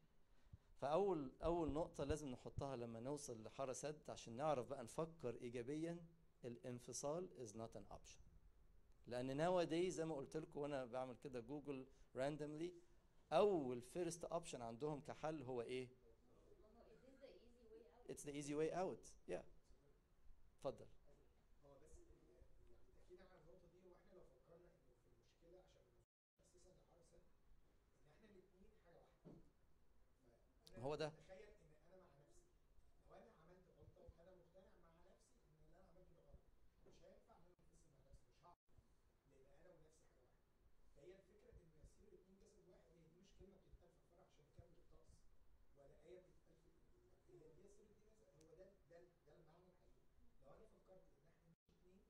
فاول اول نقطه لازم نحطها لما نوصل لحاره سد عشان نعرف بقى نفكر ايجابيا الانفصال is not an option لان nowadays زي ما قلت لكم وانا بعمل كده جوجل randomly اول فيرست اوبشن عندهم كحل هو ايه ما هو is this the easy way out? it's the easy way out yeah اتفضل هو بس ال- يعني تأكيدا على النقطة دي هو احنا لو فكرنا انه في المشكلة عشان اساسا الحرسة ان احنا الاثنين حاجة واحدة. فأنا هو ده. متخيل ان انا مع نفسي لو انا عملت غلطة وانا مقتنع مع نفسي ان اللي انا عملته ده غلط مش هينفع ان انا انفصل مع نفسي مش هعرف لان انا ونفسي حاجة واحدة. فهي الفكرة ان يصير الاثنين جسد واحد هي دي مش كلمة بتتقال في الفرح عشان نكمل الطقس ولا آية بتتقال في الإنجيل هي دي يصير دي جسد هو ده ده ده المعنى الحقيقي لو انا فكرت ان احنا مش اثنين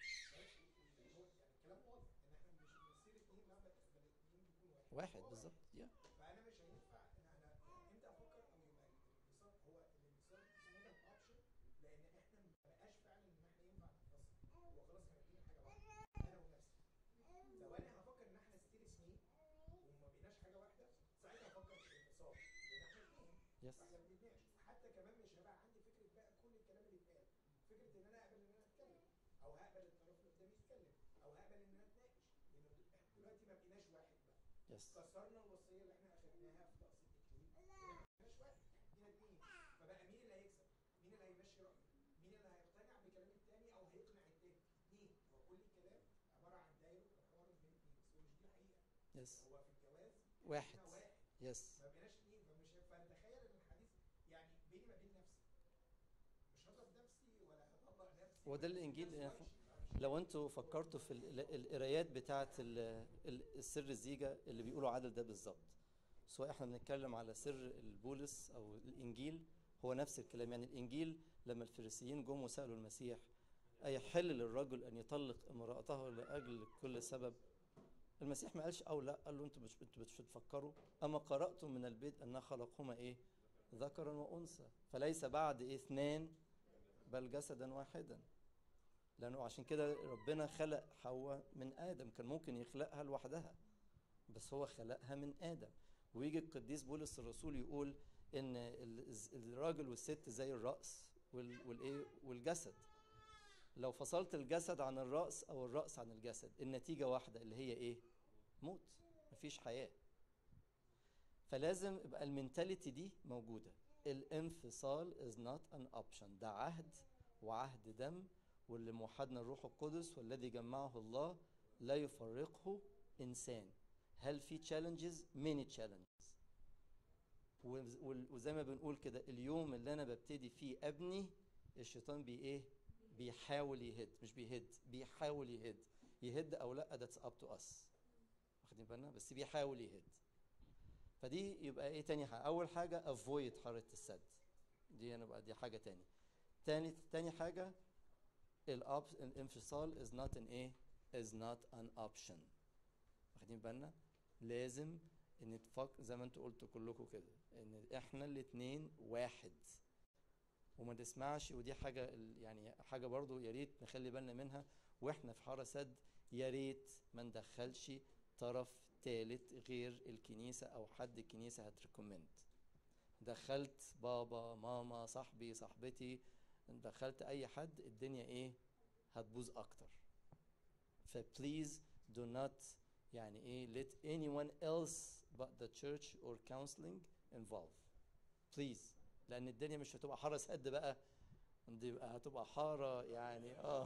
بس هو يعني الكلام واضح ان احنا مش بنصير اثنين لا بل بل الاثنين بيكونوا واحد واحد واضح. بالظبط yeah. فانا مش هينفع ان انا امتى افكر او يبقى الانفصال هو الانفصال اسمه ده اوبشن لان احنا ما بقاش فعلا ان احنا ينفع ننفصل هو خلاص احنا الاثنين حاجه واحده انا ونفسي لو انا هفكر ان احنا ستيل اثنين وما بقيناش حاجه واحده ساعتها هفكر في الانفصال لان احنا اثنين yes فاحنا بنتناقش حتى كمان مش هيبقى عندي فكره بقى كل الكلام اللي اتقال فكره ان انا اقبل ان انا اتكلم او هقبل الطرف اللي قدامي يتكلم او هقبل ان انا اتناقش لان احنا دلوقتي ما بقيناش واحد بقى yes كسرنا الوصيه اللي احنا اخدناها في طقس التكليف إن احنا مش واحد احنا اتنين فبقى مين اللي هيكسب؟ مين اللي هيمشي رايه؟ مين اللي هيقتنع بكلام التاني او هيقنع التاني؟ اتنين هو كل الكلام عباره عن دايره وحوار بين اتنين بس هو مش دي الحقيقه yes هو في الجواز واحد احنا واحد yes ما بقيناش اتنين فمش فنتخيل ان الحديث يعني بيني ما بين نفسي مش هضرب نفسي ولا هطلق نفسي وده ولا الإنجيل نفسي اللي وحش. لو انتوا فكرتوا في ال- ال- القرايات بتاعه ال- ال- السر الزيجه اللي بيقولوا عدل ده بالظبط سواء احنا بنتكلم على سر البولس او الانجيل هو نفس الكلام يعني الانجيل لما الفريسيين جم وسالوا المسيح ايحل للرجل ان يطلق امراته لاجل كل سبب المسيح ما قالش او لا قال له انتوا مش انتوا مش بتفكروا اما قراتم من البدء ان خلقهما ايه ذكرا وانثى فليس بعد إيه اثنان بل جسدا واحدا لانه عشان كده ربنا خلق حواء من ادم كان ممكن يخلقها لوحدها بس هو خلقها من ادم ويجي القديس بولس الرسول يقول ان ال- الراجل والست زي الراس وال- والايه والجسد لو فصلت الجسد عن الراس او الراس عن الجسد النتيجه واحده اللي هي ايه موت مفيش حياه فلازم يبقى المينتاليتي دي موجوده الانفصال is not an option ده عهد وعهد دم واللي موحدنا الروح القدس والذي جمعه الله لا يفرقه انسان هل في challenges many challenges وز- وال- وزي ما بنقول كده اليوم اللي انا ببتدي فيه ابني الشيطان بي ايه بيحاول يهد مش بيهد بيحاول يهد يهد او لا that's up to us واخدين بالنا بس بيحاول يهد فدي يبقى ايه تاني حاجه اول حاجه avoid حاره السد دي انا بقى دي حاجه تاني تاني تاني حاجه الأب... الانفصال is not an ايه is not an option واخدين بالنا لازم ان تفك زي ما انتوا قلتوا كلكم كده ان احنا الاتنين واحد وما نسمعش ودي حاجه ال- يعني حاجه برضو يا ريت نخلي بالنا منها واحنا في حاره سد يا ريت ما ندخلش طرف ثالث غير الكنيسه او حد الكنيسه هتريكومند دخلت بابا ماما صاحبي صاحبتي دخلت اي حد الدنيا ايه هتبوظ اكتر فبليز do not يعني ايه let anyone else but the church or counseling involve please لان الدنيا مش هتبقى حاره سد بقى دي بقى هتبقى حاره يعني اه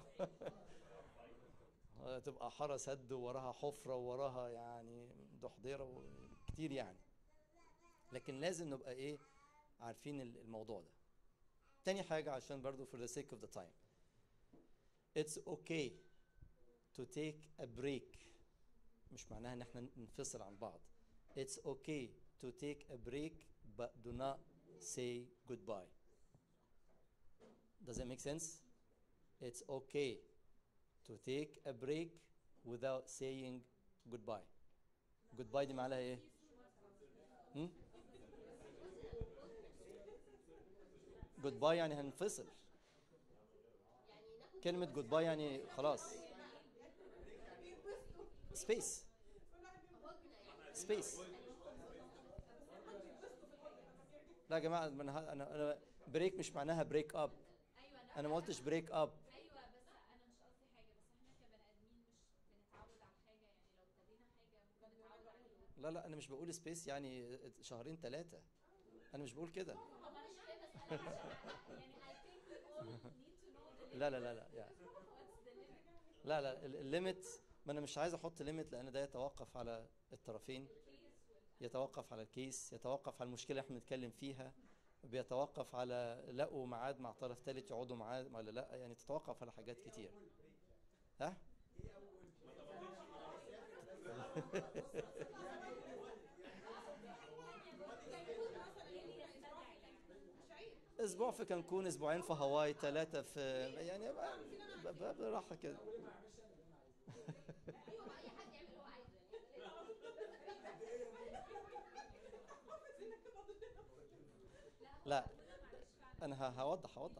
هتبقى حاره سد وراها حفره وراها يعني دحضيره كتير يعني لكن لازم نبقى ايه عارفين ال- الموضوع ده تاني حاجة عشان برضو for the sake of the time it's okay to take a break مش معناها ان احنا ننفصل عن بعض it's okay to take a break but do not say goodbye does that make sense it's okay to take a break without saying goodbye goodbye دي معناها ايه هم؟ goodbye يعني هنفصل كلمة goodbye يعني خلاص space space لا يا جماعة ما انا انا انا بريك مش معناها بريك اب ايوه لا انا ما قلتش بريك اب ايوه بس انا مش قصدي حاجه بس احنا كبني ادمين مش بنتعود على حاجه يعني لو ابتدينا حاجه ممكن نتعود عليها لا لا انا مش بقول سبيس يعني شهرين ثلاثة انا مش بقول كده هو انا مش فاهم بس انا عشان يعني I think we all need to know the لا لا لا لا يعني what's the limit لا لا ال- الليميت ما انا مش عايز احط ليميت لان ده يتوقف على الطرفين يتوقف على الكيس يتوقف على المشكله اللي احنا بنتكلم فيها بيتوقف على لقوا ميعاد مع طرف ثالث يقعدوا معاه ولا لا يعني تتوقف على حاجات كتير ها اسبوع في كانكون اسبوعين في هاواي ثلاثه في يعني ب- ب- ب- براحه كده لا انا ه- هوضح هوضح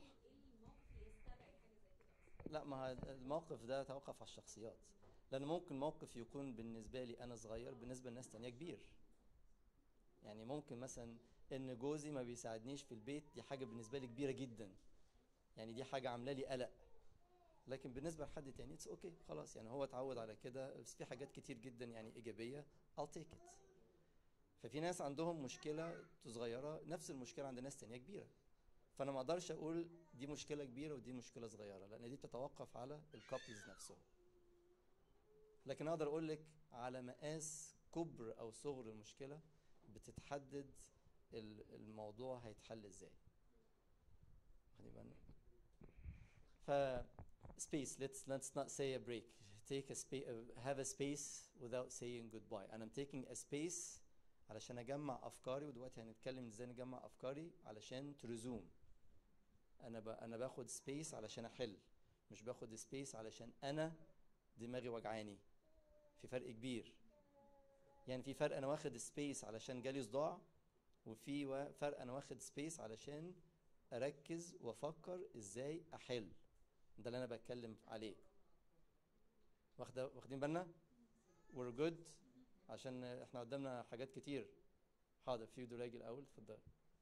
لا ما ه- الموقف ده توقف على الشخصيات لان ممكن موقف يكون بالنسبه لي انا صغير بالنسبه لناس تانية كبير يعني ممكن مثلا ان جوزي ما بيساعدنيش في البيت دي حاجه بالنسبه لي كبيره جدا يعني دي حاجه عامله لي قلق لكن بالنسبه لحد تاني اتس اوكي okay. خلاص يعني هو اتعود على كده بس في حاجات كتير جدا يعني ايجابيه I'll take it ففي ناس عندهم مشكله صغيره نفس المشكله عند ناس تانية كبيره فانا ما اقدرش اقول دي مشكله كبيره ودي مشكله صغيره لان دي بتتوقف على الكابلز نفسهم لكن اقدر اقول لك على مقاس كبر او صغر المشكله بتتحدد ال- الموضوع هيتحل ازاي خلي بالنا ف space let's let's not say a break take a space have a space without saying goodbye and I'm taking a space علشان اجمع افكاري ودلوقتي هنتكلم ازاي نجمع افكاري علشان ترزوم انا ب... انا باخد سبيس علشان احل مش باخد سبيس علشان انا دماغي وجعاني في فرق كبير يعني في فرق انا واخد سبيس علشان جالي صداع وفي وا- فرق انا واخد سبيس علشان اركز وافكر ازاي احل ده اللي انا بتكلم عليه واخده واخدين بالنا we're good عشان احنا قدامنا حاجات كتير حاضر في دراجي الاول اتفضل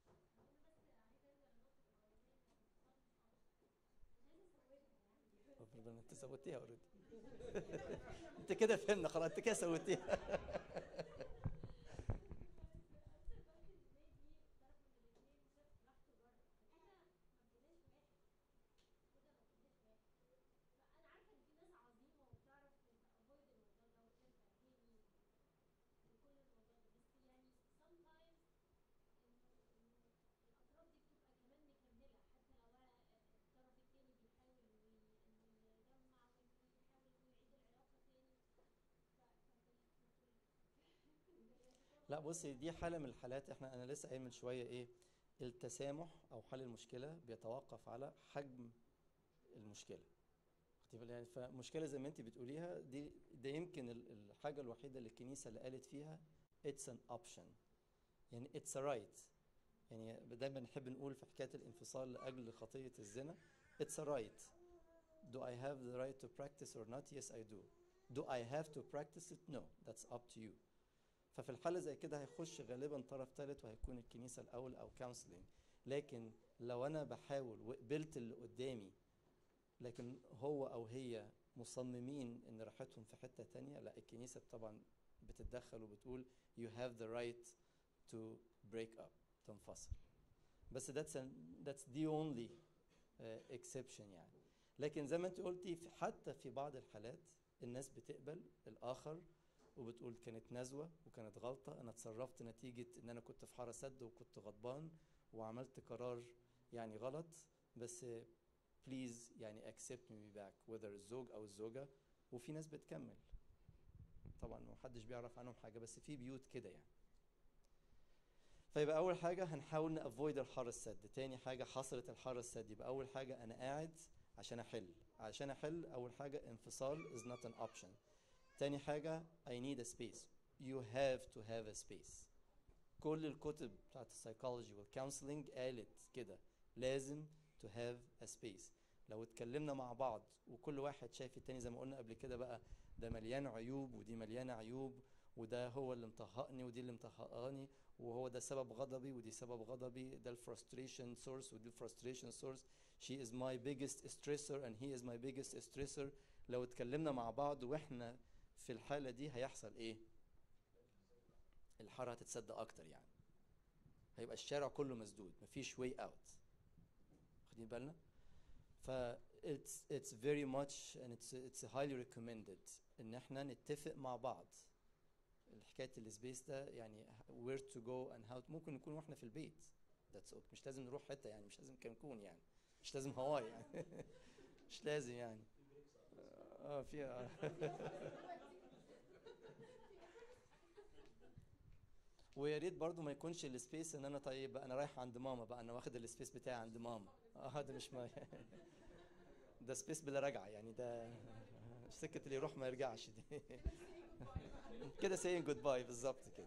ربنا انت سويتيها اوريدي انت كده فهمنا خلاص انت كده سويتيها لا بصي دي حالة من الحالات احنا انا لسه قايل من شوية ايه التسامح او حل المشكلة بيتوقف على حجم المشكلة واخدين بالك؟ يعني فمشكلة زي ما انت بتقوليها دي ده يمكن ال- الحاجة الوحيدة اللي الكنيسة اللي قالت فيها it's an option يعني it's a right يعني دايما نحب نقول في حكاية الانفصال لأجل خطية الزنا it's a right do I have the right to practice or not yes I do do I have to practice it no that's up to you ففي الحالة زي كده هيخش غالبا طرف ثالث وهيكون الكنيسة الأول أو counseling لكن لو أنا بحاول وقبلت اللي قدامي لكن هو أو هي مصممين إن راحتهم في حتة تانية لا الكنيسة طبعا بتتدخل وبتقول you have the right to break up تنفصل بس that's an, that's the only uh, exception يعني لكن زي ما انت قلتي في- حتى في بعض الحالات الناس بتقبل الآخر وبتقول كانت نزوة وكانت غلطة أنا اتصرفت نتيجة إن أنا كنت في حارة سد وكنت غضبان وعملت قرار يعني غلط بس بليز يعني accept me back whether الزوج أو الزوجة وفي ناس بتكمل طبعا محدش بيعرف عنهم حاجة بس في بيوت كده يعني فيبقى أول حاجة هنحاول نأفويد الحارة السد تاني حاجة حصلت الحارة السد يبقى أول حاجة أنا قاعد عشان أحل عشان أحل أول حاجة انفصال is not an option تاني حاجة I need a space you have to have a space كل الكتب بتاعت السايكولوجي والكونسلنج قالت كده لازم to have a space لو اتكلمنا مع بعض وكل واحد شايف التاني زي ما قلنا قبل كده بقى ده مليان عيوب ودي مليانة عيوب وده هو اللي مطهقني ودي اللي مطهقاني وهو ده سبب غضبي ودي سبب غضبي ده الفرستريشن سورس ودي الفرستريشن سورس she is my biggest stressor and he is my biggest stressor لو اتكلمنا مع بعض واحنا في الحالة دي هيحصل ايه الحارة هتتسد اكتر يعني هيبقى الشارع كله مسدود مفيش way out واخدين بالنا ف it's it's very much and it's it's highly recommended ان احنا نتفق مع بعض الحكايه السبيس ده يعني where to go and how ممكن نكون واحنا في البيت that's okay. مش لازم نروح حته يعني مش لازم كانكون يعني مش لازم هواي يعني مش لازم يعني اه فيها ويا ريت برضو ما يكونش السبيس ان انا طيب بقى انا رايح عند ماما بقى انا واخد السبيس بتاعي عند ماما اه هذا مش ما ده سبيس بلا رجعه يعني ده سكه اللي يروح ما يرجعش دي كده saying goodbye بالظبط كده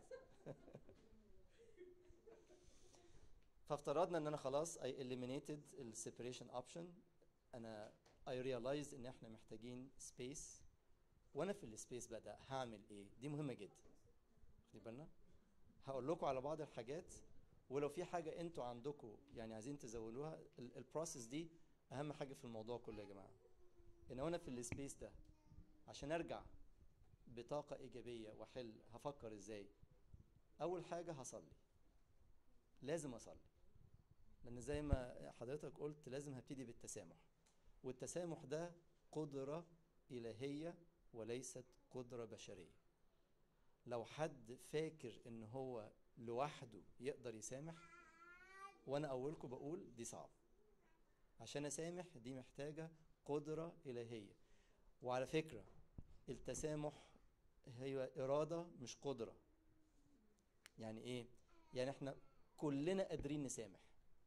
فافترضنا ان انا خلاص I eliminated ال separation option انا I realized ان احنا محتاجين space وانا في السبيس بقى ده هعمل ايه دي مهمه جدا واخدين بالنا هقول لكم على بعض الحاجات ولو في حاجه انتوا عندكم يعني عايزين تزودوها البروسيس دي اهم حاجه في الموضوع كله يا جماعه ان وانا في السبيس ده عشان ارجع بطاقه ايجابيه واحل هفكر ازاي اول حاجه هصلي لازم اصلي لان زي ما حضرتك قلت لازم هبتدي بالتسامح والتسامح ده قدره الهيه وليست قدره بشريه لو حد فاكر ان هو لوحده يقدر يسامح وانا اولكم بقول دي صعب عشان اسامح دي محتاجه قدره الهيه وعلى فكره التسامح هي اراده مش قدره يعني ايه يعني احنا كلنا قادرين نسامح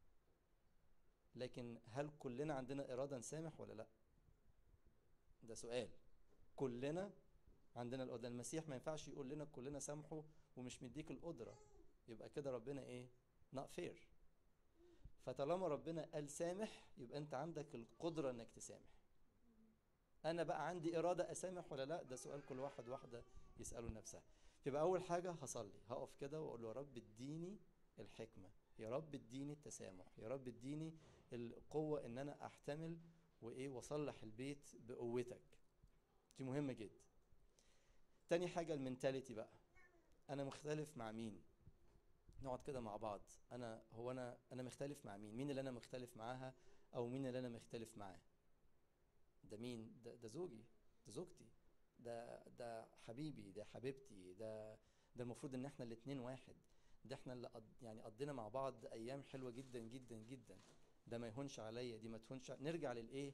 لكن هل كلنا عندنا اراده نسامح ولا لا ده سؤال كلنا عندنا القدرة المسيح ما ينفعش يقول لنا كلنا سامحوا ومش مديك القدرة يبقى كده ربنا ايه not fair فطالما ربنا قال سامح يبقى انت عندك القدرة انك تسامح انا بقى عندي ارادة اسامح ولا لا ده سؤال كل واحد واحدة يسأله نفسها يبقى اول حاجة هصلي هقف كده واقول له يا رب اديني الحكمة يا رب اديني التسامح يا رب اديني القوة ان انا احتمل وايه واصلح البيت بقوتك دي مهمة جدا تاني حاجة المنتاليتي بقى أنا مختلف مع مين؟ نقعد كده مع بعض أنا هو أنا أنا مختلف مع مين؟ مين اللي أنا مختلف معاها أو مين اللي أنا مختلف معاه؟ ده مين؟ ده, ده زوجي ده زوجتي ده ده حبيبي ده حبيبتي ده ده المفروض إن إحنا الاتنين واحد ده إحنا اللي قض يعني قضينا مع بعض أيام حلوة جدا جدا جدا ده ما يهونش عليا دي ما تهونش نرجع للإيه؟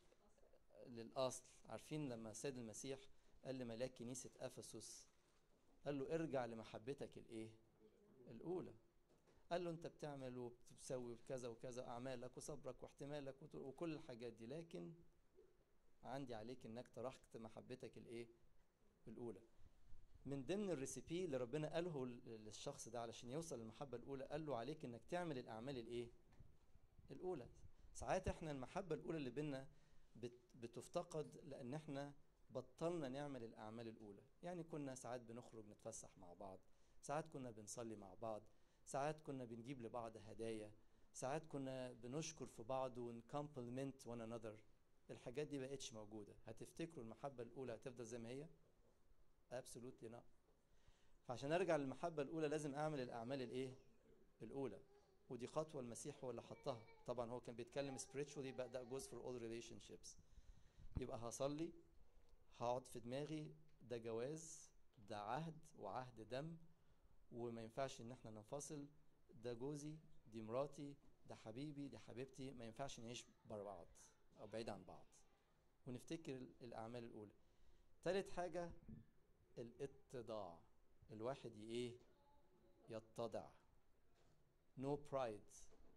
للأصل عارفين لما السيد المسيح قال لملاك كنيسة أفسس قال له ارجع لمحبتك الايه الاولى قال له انت بتعمل وبتسوي كذا وكذا اعمالك وصبرك واحتمالك وت- وكل الحاجات دي لكن عندي عليك انك تركت محبتك الايه الاولى من ضمن الريسيبي اللي ربنا قاله ل- للشخص ده علشان يوصل للمحبه الاولى قال له عليك انك تعمل الاعمال الايه الاولى ساعات احنا المحبه الاولى اللي بينا بت- بتفتقد لان احنا بطلنا نعمل الاعمال الاولى يعني كنا ساعات بنخرج نتفسح مع بعض ساعات كنا بنصلي مع بعض ساعات كنا بنجيب لبعض هدايا ساعات كنا بنشكر في بعض ونكمبلمنت one another الحاجات دي بقتش موجودة هتفتكروا المحبة الأولى هتفضل زي ما هي absolutely not فعشان أرجع للمحبة الأولى لازم أعمل الأعمال الإيه الأولى ودي خطوة المسيح هو اللي حطها طبعا هو كان بيتكلم spiritually but that goes for all relationships يبقى هصلي هقعد في دماغي ده جواز ده عهد وعهد دم وما ينفعش ان احنا ننفصل ده جوزي دي مراتي ده حبيبي دي حبيبتي ما ينفعش نعيش بره بعض او بعيد عن بعض ونفتكر ال- الاعمال الاولى تالت حاجة الاتضاع الواحد ي- ايه يتضع no pride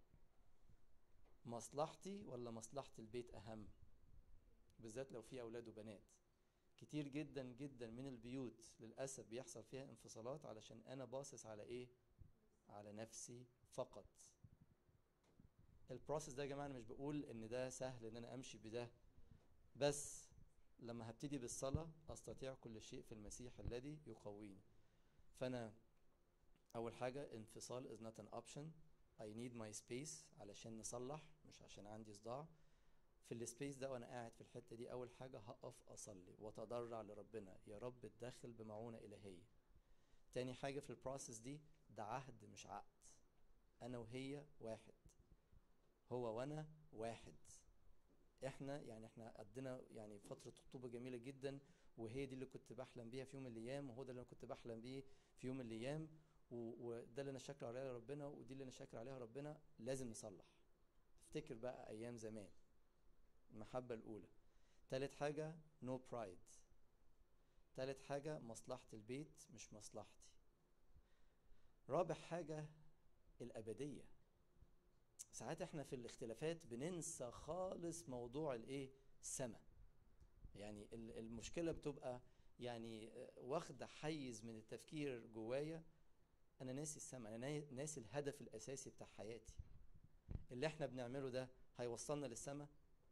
مصلحتي ولا مصلحة البيت أهم بالذات لو في أولاد وبنات كتير جدا جدا من البيوت للأسف بيحصل فيها انفصالات علشان أنا باصص على إيه؟ على نفسي فقط البروسيس ده يا جماعة أنا مش بقول إن ده سهل إن أنا أمشي بده بس لما هبتدي بالصلاة أستطيع كل شيء في المسيح الذي يقويني فأنا أول حاجة انفصال is not an option I need my space علشان نصلح مش عشان عندي صداع في السبيس ده وانا قاعد في الحته دي اول حاجه هقف اصلي واتضرع لربنا يا رب اتدخل بمعونه الهيه تاني حاجه في البروسيس دي ده عهد مش عقد انا وهي واحد هو وانا واحد احنا يعني احنا قضينا يعني فتره خطوبه جميله جدا وهي دي اللي كنت بحلم بيها في يوم من الايام وهو ده اللي انا كنت بحلم بيه في يوم من الايام و- وده اللي انا شاكر عليها ربنا ودي اللي انا شاكر عليها ربنا لازم نصلح افتكر بقى ايام زمان المحبة الأولى تالت حاجة no pride تالت حاجة مصلحة البيت مش مصلحتي رابع حاجة الأبدية ساعات احنا في الاختلافات بننسى خالص موضوع الايه السماء يعني ال- المشكلة بتبقى يعني آه، واخدة حيز من التفكير جوايا انا ناسي السماء انا نا- ناسي الهدف الاساسي بتاع حياتي اللي احنا بنعمله ده هيوصلنا للسماء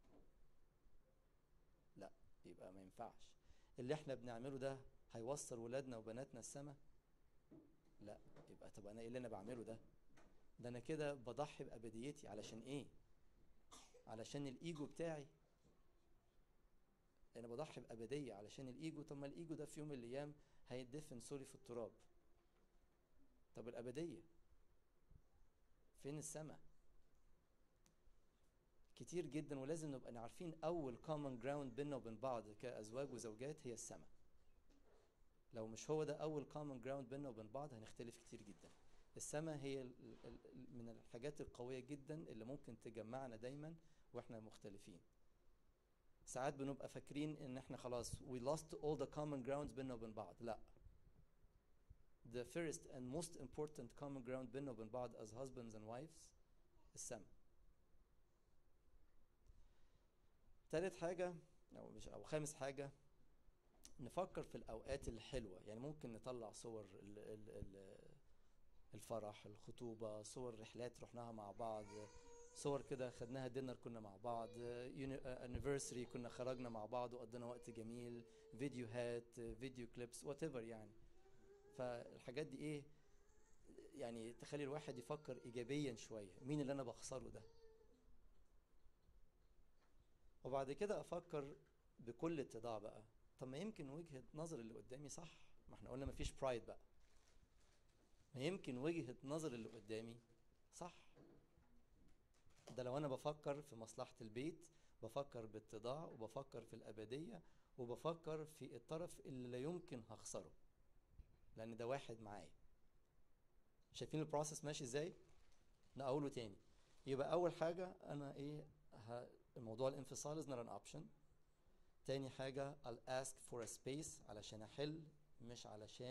لا يبقى ما ينفعش اللي احنا بنعمله ده هيوصل ولادنا وبناتنا السما لا يبقى طب انا ايه اللي انا بعمله ده ده انا كده بضحي بابديتي علشان ايه علشان الايجو بتاعي انا بضحي بابديه علشان الايجو طب ما الايجو ده في يوم من الايام هيدفن سوري في التراب طب الابديه فين السما كتير جدا ولازم نبقى عارفين اول common ground بيننا وبين بعض كازواج وزوجات هي السماء لو مش هو ده اول common ground بيننا وبين بعض هنختلف كتير جدا السماء هي ال- ال- ال- من الحاجات القوية جدا اللي ممكن تجمعنا دايما واحنا مختلفين ساعات بنبقى فاكرين ان احنا خلاص we lost all the common grounds بيننا وبين بعض لا the first and most important common ground بيننا وبين بعض as husbands and wives السماء تالت حاجة أو مش أو خامس حاجة نفكر في الأوقات الحلوة يعني ممكن نطلع صور ال ال ال الفرح الخطوبة صور رحلات رحناها مع بعض صور كده خدناها دينر كنا مع بعض انيفرساري كنا خرجنا مع بعض وقضينا وقت جميل فيديوهات فيديو كليبس وات ايفر يعني فالحاجات دي ايه يعني تخلي الواحد يفكر ايجابيا شويه مين اللي انا بخسره ده وبعد كده افكر بكل اتضاع بقى طب ما يمكن وجهة نظر اللي قدامي صح ما احنا قلنا مفيش برايد بقى ما يمكن وجهة نظر اللي قدامي صح ده لو انا بفكر في مصلحة البيت بفكر باتضاع وبفكر في الأبدية وبفكر في الطرف اللي لا يمكن هخسره لأن ده واحد معايا شايفين البروسيس ماشي ازاي؟ نقوله تاني يبقى أول حاجة أنا إيه ه... الموضوع الانفصال is not an option تاني حاجة I'll ask for a space علشان أحل مش علشان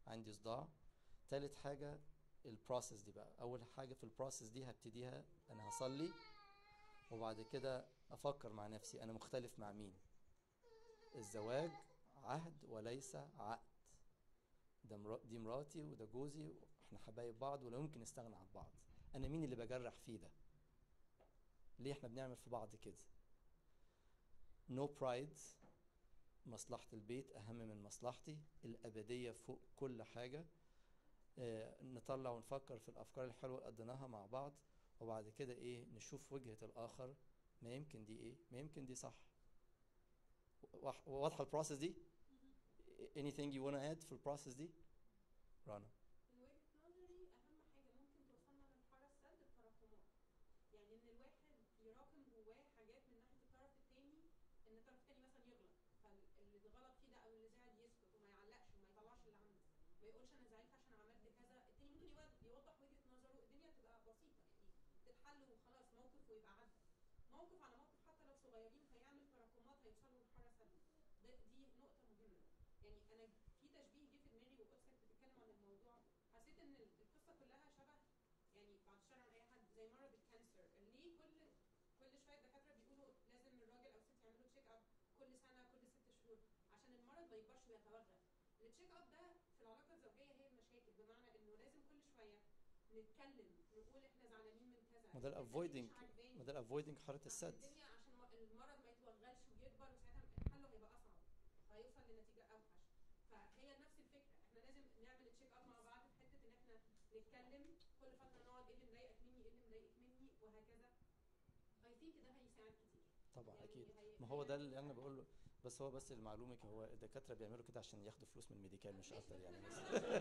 عندي صداع تالت حاجة البروسيس دي بقى اول حاجة في البروسيس دي هبتديها انا هصلي وبعد كده افكر مع نفسي انا مختلف مع مين الزواج عهد وليس عقد ده مرا- دي مراتي وده جوزي احنا حبايب بعض ولا يمكن نستغنى عن بعض انا مين اللي بجرح فيه ده ليه احنا بنعمل في بعض كده no pride مصلحة البيت أهم من مصلحتي الأبدية فوق كل حاجة آه، نطلع ونفكر في الأفكار الحلوة اللي قضيناها مع بعض وبعد كده إيه نشوف وجهة الآخر ما يمكن دي إيه ما يمكن دي صح واح- واضحة البروسيس دي anything you wanna add في البروسيس دي رنا من وجهة نظري أهم حاجة ممكن توصلنا للحارة السد التراكمات يعني إن الواحد يراكم جواه حاجات من ناحية الطرف التاني إن الطرف التاني مثلا يغلط فاللي اتغلط فيه ده أو اللي زعل يسكت وما يعلقش وما يطلعش اللي عنده ما يقولش أنا زعلت عشان عملت كذا التاني ممكن يود- يوضح وجهة نظره الدنيا تبقى بسيطة يعني تتحل وخلاص موقف ويبقى عدى موقف على موقف حتى لو صغيرين هيعمل تراكمات هيوصلوا للحارة السد ده دي نقطة مهمة يعني أنا في تشبيه جه في دماغي وقدسك بتتكلم عن الموضوع حسيت ان القصه كلها شبه يعني بعد الشر عن اي حد زي مرض الكانسر ليه كل كل شويه الدكاتره بيقولوا لازم الراجل او الست يعملوا تشيك اب كل سنه كل ست شهور عشان المرض ما يكبرش ويتوغل التشيك اب ده في العلاقه الزوجيه هي المشاكل بمعنى انه لازم كل شويه نتكلم نقول احنا زعلانين من كذا ما ده الحتة دي الافويدنج مش عاجباني. ما ده الافويدنج حارة عشان السد الدنيا عشان م- المرض ما يتوغلش ويكبر وساعتها حله هيبقى اصعب فهيوصل لنتيجه اوحش فهي نفس الفكره احنا لازم نعمل تشيك اب مع بعض في حته ان احنا نتكلم كل فتره نقعد ايه اللي مضايقك مني ايه اللي مضايقك مني وهكذا اي ثينك ده هيساعد كتير طبعا يعني أكيد هي- ما هو هي- ده اللي انا بقول له بس هو بس المعلومة هو الدكاترة بيعملوا كده عشان ياخدوا فلوس من الميديكال مش اكتر يعني بس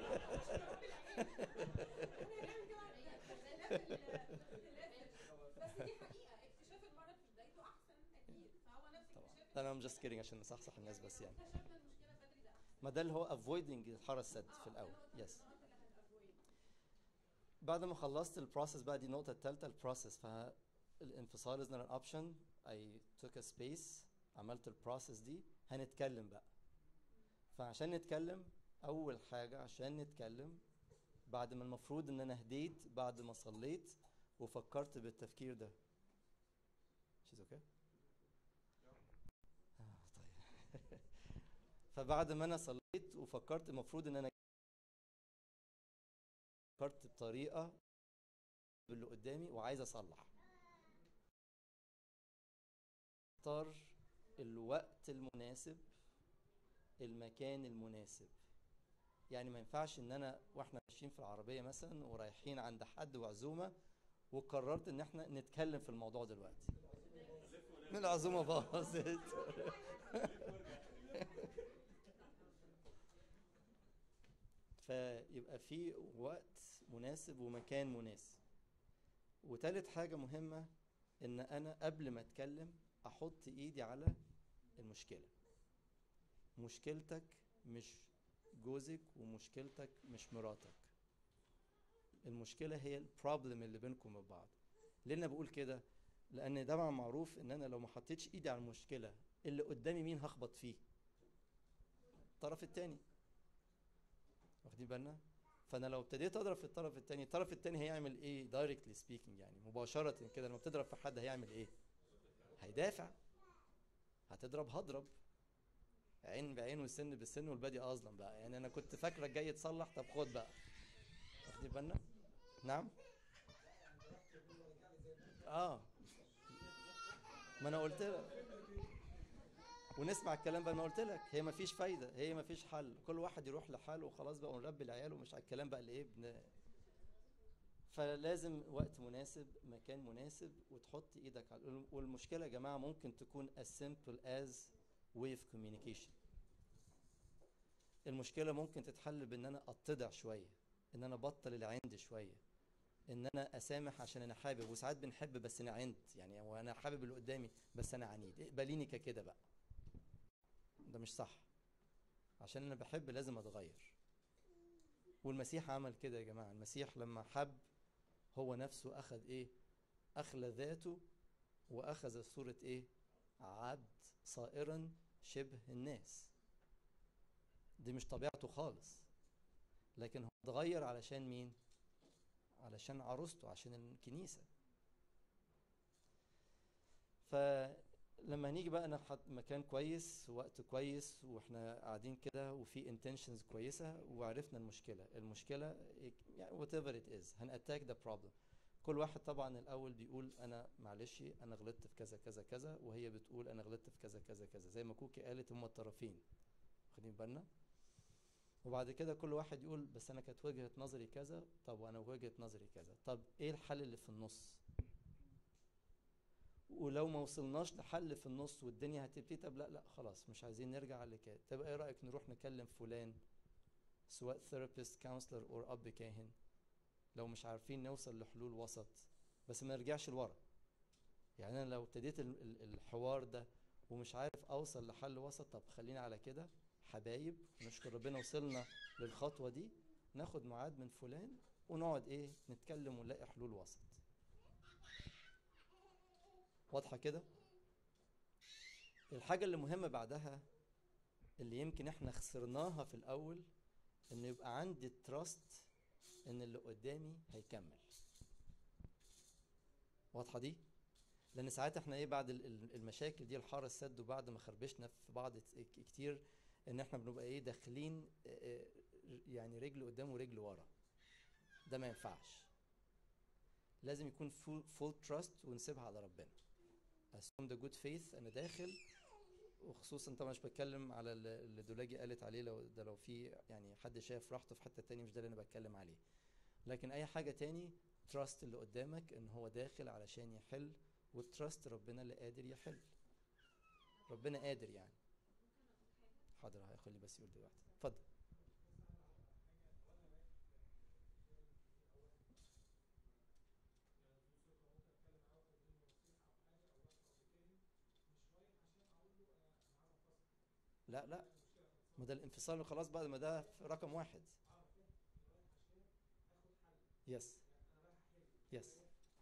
بس دي حقيقه اكتشاف المرض في بدايته احسن اكيد فهو نفس طبعا اكتشاف انا ام جاست كيدنج عشان نصحصح الناس بس يعني اكتشفنا المشكله بدري ده احسن ما ده اللي هو افويدنج الحارة السد في الاول يس بعد ما خلصت البروسيس بقى دي النقطة الثالثة البروسيس فالانفصال is not an option I took a space عملت البروسيس دي هنتكلم بقى فعشان نتكلم أول حاجة عشان نتكلم بعد ما المفروض إن أنا هديت بعد ما صليت وفكرت بالتفكير ده She's okay? آه طيب فبعد ما أنا صليت وفكرت المفروض إن أنا فكرت بطريقة باللي قدامي وعايز أصلح اختار الوقت المناسب المكان المناسب يعني ما ينفعش ان انا واحنا ماشيين في العربية مثلا ورايحين عند حد وعزومة وقررت ان احنا نتكلم في الموضوع دلوقتي العزومة باظت فيبقى في وقت مناسب ومكان مناسب وتالت حاجة مهمة ان انا قبل ما اتكلم احط ايدي على المشكلة مشكلتك مش جوزك ومشكلتك مش مراتك المشكلة هي البروبلم اللي بينكم وبين بعض ليه انا بقول كده لان طبعا معروف ان انا لو ما حطيتش ايدي على المشكلة اللي قدامي مين هخبط فيه الطرف التاني واخدين بالنا فانا لو ابتديت اضرب في الطرف التاني الطرف التاني هيعمل ايه دايركتلي سبيكينج يعني مباشرة كده لما بتضرب في حد هيعمل ايه هيدافع هتضرب هضرب عين بعين والسن بالسن والبادي اظلم بقى يعني انا كنت فاكرك جاي تصلح طب خد بقى واخدين بالنا نعم اه ما انا قلت لك ونسمع الكلام بقى ما قلت لك هي ما فيش فايده هي ما فيش حل كل واحد يروح لحاله وخلاص بقى ونربي العيال ومش على الكلام بقى اللي ايه بن... فلازم وقت مناسب مكان مناسب وتحط ايدك على والمشكله يا جماعه ممكن تكون as simple as way of communication المشكله ممكن تتحل بان انا اتضع شويه ان انا ابطل اللي عندي شويه ان انا اسامح عشان انا حابب وساعات بنحب بس انا عند يعني وانا حابب اللي قدامي بس انا عنيد اقبليني ككده بقى ده مش صح عشان انا بحب لازم اتغير والمسيح عمل كده يا جماعه المسيح لما حب هو نفسه اخذ ايه اخلى ذاته واخذ صوره ايه عبد صائرا شبه الناس دي مش طبيعته خالص لكن هو اتغير علشان مين علشان عروسته عشان الكنيسه فلما هنيجي بقى نبحث مكان كويس وقت كويس واحنا قاعدين كده وفي انتنشنز كويسه وعرفنا المشكله المشكله يعني وات ايفر ات از هناتاك ذا بروبلم كل واحد طبعا الاول بيقول انا معلش انا غلطت في كذا كذا كذا وهي بتقول انا غلطت في كذا كذا كذا زي ما كوكي قالت هما الطرفين واخدين بالنا وبعد كده كل واحد يقول بس انا كانت وجهه نظري كذا طب وانا وجهه نظري كذا طب ايه الحل اللي في النص ولو ما وصلناش لحل في النص والدنيا هتبتدي طب لا لا خلاص مش عايزين نرجع لكده طب ايه رايك نروح نكلم فلان سواء ثيرابيست كونسلر او اب كاهن لو مش عارفين نوصل لحلول وسط بس ما نرجعش لورا يعني انا لو ابتديت ال- ال- الحوار ده ومش عارف اوصل لحل وسط طب خلينا على كده حبايب نشكر ربنا وصلنا للخطوه دي ناخد ميعاد من فلان ونقعد ايه نتكلم ونلاقي حلول وسط واضحه كده الحاجه اللي مهمه بعدها اللي يمكن احنا خسرناها في الاول ان يبقى عندي التراست ان اللي قدامي هيكمل واضحه دي لان ساعات احنا ايه بعد ال- ال- المشاكل دي الحاره السد وبعد ما خربشنا في بعض ك- كتير ان احنا بنبقى ايه داخلين آه، آه، يعني رجل قدام ورجل ورا ده ما ينفعش لازم يكون فول تراست ونسيبها على ربنا assume the good faith انا داخل وخصوصا طبعا مش بتكلم على ال- اللي دولاجي قالت عليه لو ده لو في يعني حد شايف راحته في حته تانية مش ده اللي انا بتكلم عليه لكن اي حاجه تاني تراست اللي قدامك ان هو داخل علشان يحل وتراست ربنا اللي قادر يحل ربنا قادر يعني حاضر هيخلي بس يقول دلوقتي اتفضل لا لا ما ده الانفصال خلاص بعد ما ده في رقم واحد يس يس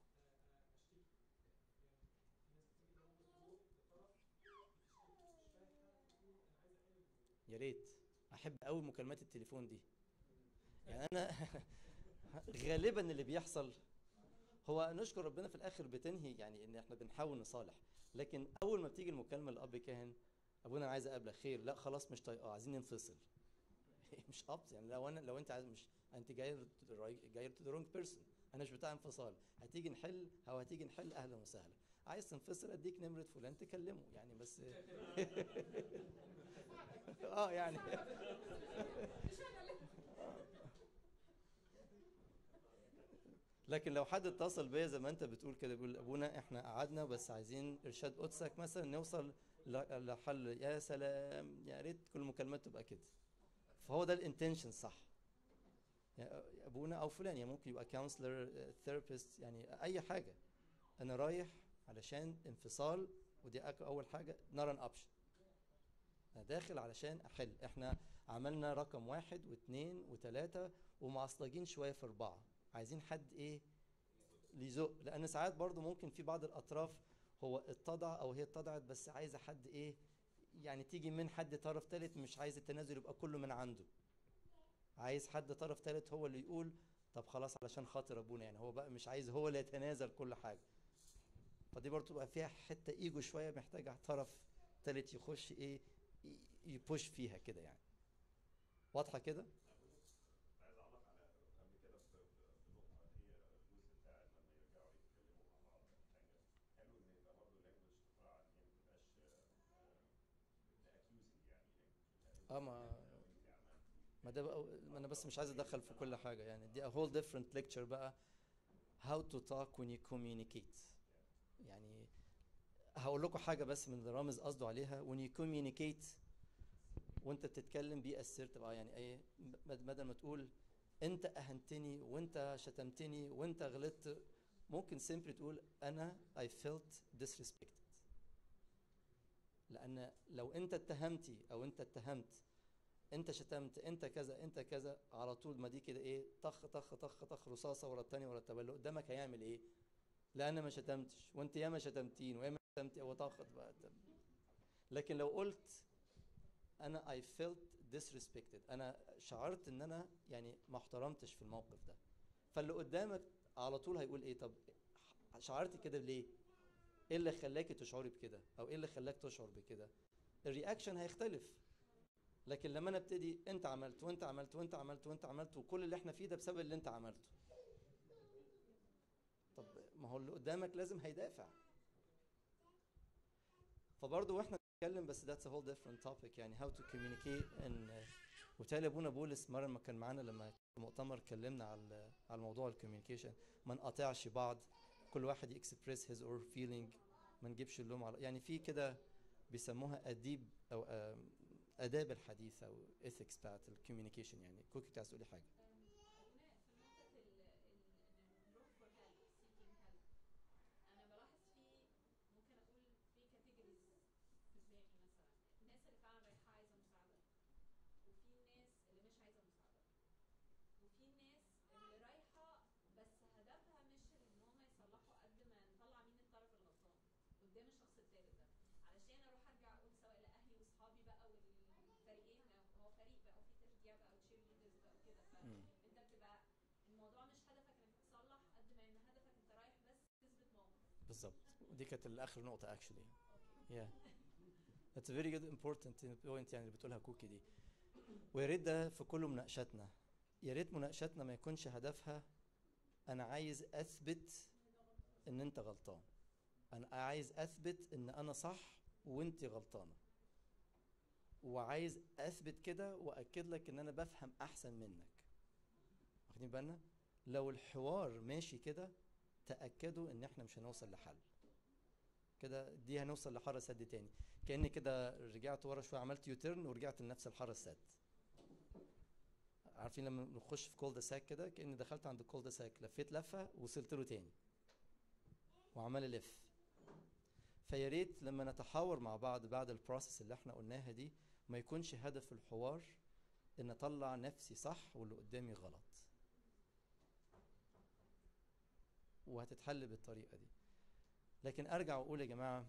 يا ريت احب قوي مكالمات التليفون دي يعني انا غالبا اللي بيحصل هو نشكر ربنا في الاخر بتنهي يعني ان احنا بنحاول نصالح لكن اول ما بتيجي المكالمه للاب كاهن ابونا انا عايز اقابلك خير لا خلاص مش طايقاه عايزين ننفصل مش قبض يعني لو انا لو انت عايز مش انت جاي جاي تو ذا رونج بيرسون انا مش بتاع انفصال هتيجي نحل او هتيجي نحل اهلا وسهلا عايز تنفصل اديك نمره فلان تكلمه يعني بس اه يعني لكن لو حد اتصل بيا زي ما انت بتقول كده بيقول ابونا احنا قعدنا بس عايزين ارشاد قدسك مثلا نوصل ل- لحل يا سلام يا ريت كل المكالمات تبقى كده فهو ده الانتنشن صح يعني ابونا او فلان يعني ممكن يبقى كونسلر ثيرابيست يعني اي حاجه انا رايح علشان انفصال ودي أك- اول حاجه نرى ان اوبشن انا داخل علشان احل احنا عملنا رقم واحد واثنين وثلاثه ومعصلجين شويه في اربعه عايزين حد ايه ليزق لان ساعات برضو ممكن في بعض الاطراف هو اتضع او هي اتضعت بس عايزه حد ايه يعني تيجي من حد طرف ثالث مش عايز التنازل يبقى كله من عنده عايز حد طرف ثالث هو اللي يقول طب خلاص علشان خاطر ابونا يعني هو بقى مش عايز هو اللي يتنازل كل حاجه فدي برضو تبقى فيها حته ايجو شويه محتاجه طرف ثالث يخش ايه ي- يبوش فيها كده يعني واضحه كده عايز اعلق على قبل كده في في نقطه هي الجزء بتاع لما يرجعوا يتكلموا مع بعض او حاجه حلو ان يبقى برضه لانجوج تبقى يعني ما تبقاش اكيوزنج يعني language. اه ما لو انت عملتي ما ده بقى ما انا بس مش عايز اتدخل في كل حاجه يعني دي a whole different lecture بقى how to talk when you communicate يعني هقول لكم حاجه بس من اللي رامز قصده عليها when you communicate وانت بتتكلم بي assertive اه يعني ايه ب- بدل ما تقول انت اهنتني وانت شتمتني وانت غلطت ممكن simply تقول انا I felt disrespected لان لو انت اتهمتي او انت اتهمت انت شتمت انت كذا انت كذا على طول ما دي كده ايه طخ طخ طخ طخ رصاصه ورا التاني ورا التاني اللي قدامك هيعمل ايه؟ لا انا ما شتمتش وانت ياما شتمتين وياما شتمتي وطخت بقى طب. لكن لو قلت انا I felt disrespected انا شعرت ان انا يعني ما احترمتش في الموقف ده فاللي قدامك على طول هيقول ايه طب شعرتي كده ليه ايه اللي خلاكي تشعري بكده او ايه اللي خلاك تشعر بكده الرياكشن هيختلف لكن لما انا ابتدي انت عملت وانت عملت وانت عملت وانت عملت وكل اللي احنا فيه ده بسبب اللي انت عملته طب ما هو اللي قدامك لازم هيدافع فبرضه واحنا بنتكلم بس that's a whole different topic يعني how to communicate and وبالتالي ابونا بولس مره ما كان معانا لما في مؤتمر اتكلمنا على على موضوع الكوميونيكيشن ما نقاطعش بعض كل واحد يكسبريس هيز اور فيلينج ما نجيبش اللوم على يعني في كده بيسموها اديب او آم، اداب الحديث او ethics بتاعت الكوميونيكيشن يعني كوكي كنت عايز تقولي حاجه هنا في نقطة ال ال إن نروح for help seeking help أنا بلاحظ في ممكن أقول في categories في دماغي مثلا الناس اللي فعلا رايحة عايزة مساعدة وفي الناس اللي مش عايزة مساعدة وفي الناس اللي رايحة بس هدفها مش إن هما يصلحوا قد ما نطلع مين الطرف الغلطان قدام الشخص التالت ده علشان أروح أرجع أقول سواء لأهلي وأصحابي بقى والفريقين هو فريق بقى وفي تشجيع بقى وتشير ليدرز بقى وكده ف مم. انت بتبقى الموضوع مش هدفك انك تصلح قد ما ان هدفك انت رايح بس تثبت موقف بالظبط ودي كانت الاخر نقطه actually yeah that's a very good important point يعني اللي بتقولها كوكي دي ويا ريت ده في كل مناقشاتنا يا ريت مناقشاتنا ما يكونش هدفها انا عايز اثبت ان انت غلطان انا عايز اثبت ان انا صح وانت غلطانه وعايز اثبت كده واكد لك ان انا بفهم احسن منك واخدين بالنا لو الحوار ماشي كده تاكدوا ان احنا مش هنوصل لحل كده دي هنوصل لحاره سد تاني كاني كده رجعت ورا شويه عملت يوتيرن ورجعت لنفس الحاره السد عارفين لما نخش في كولد ساك كده كاني دخلت عند الكولد ساك لفيت لفه وصلت له تاني وعمال الف فيا ريت لما نتحاور مع بعض بعد البروسيس اللي احنا قلناها دي ما يكونش هدف الحوار ان اطلع نفسي صح واللي قدامي غلط وهتتحل بالطريقه دي لكن ارجع واقول يا جماعه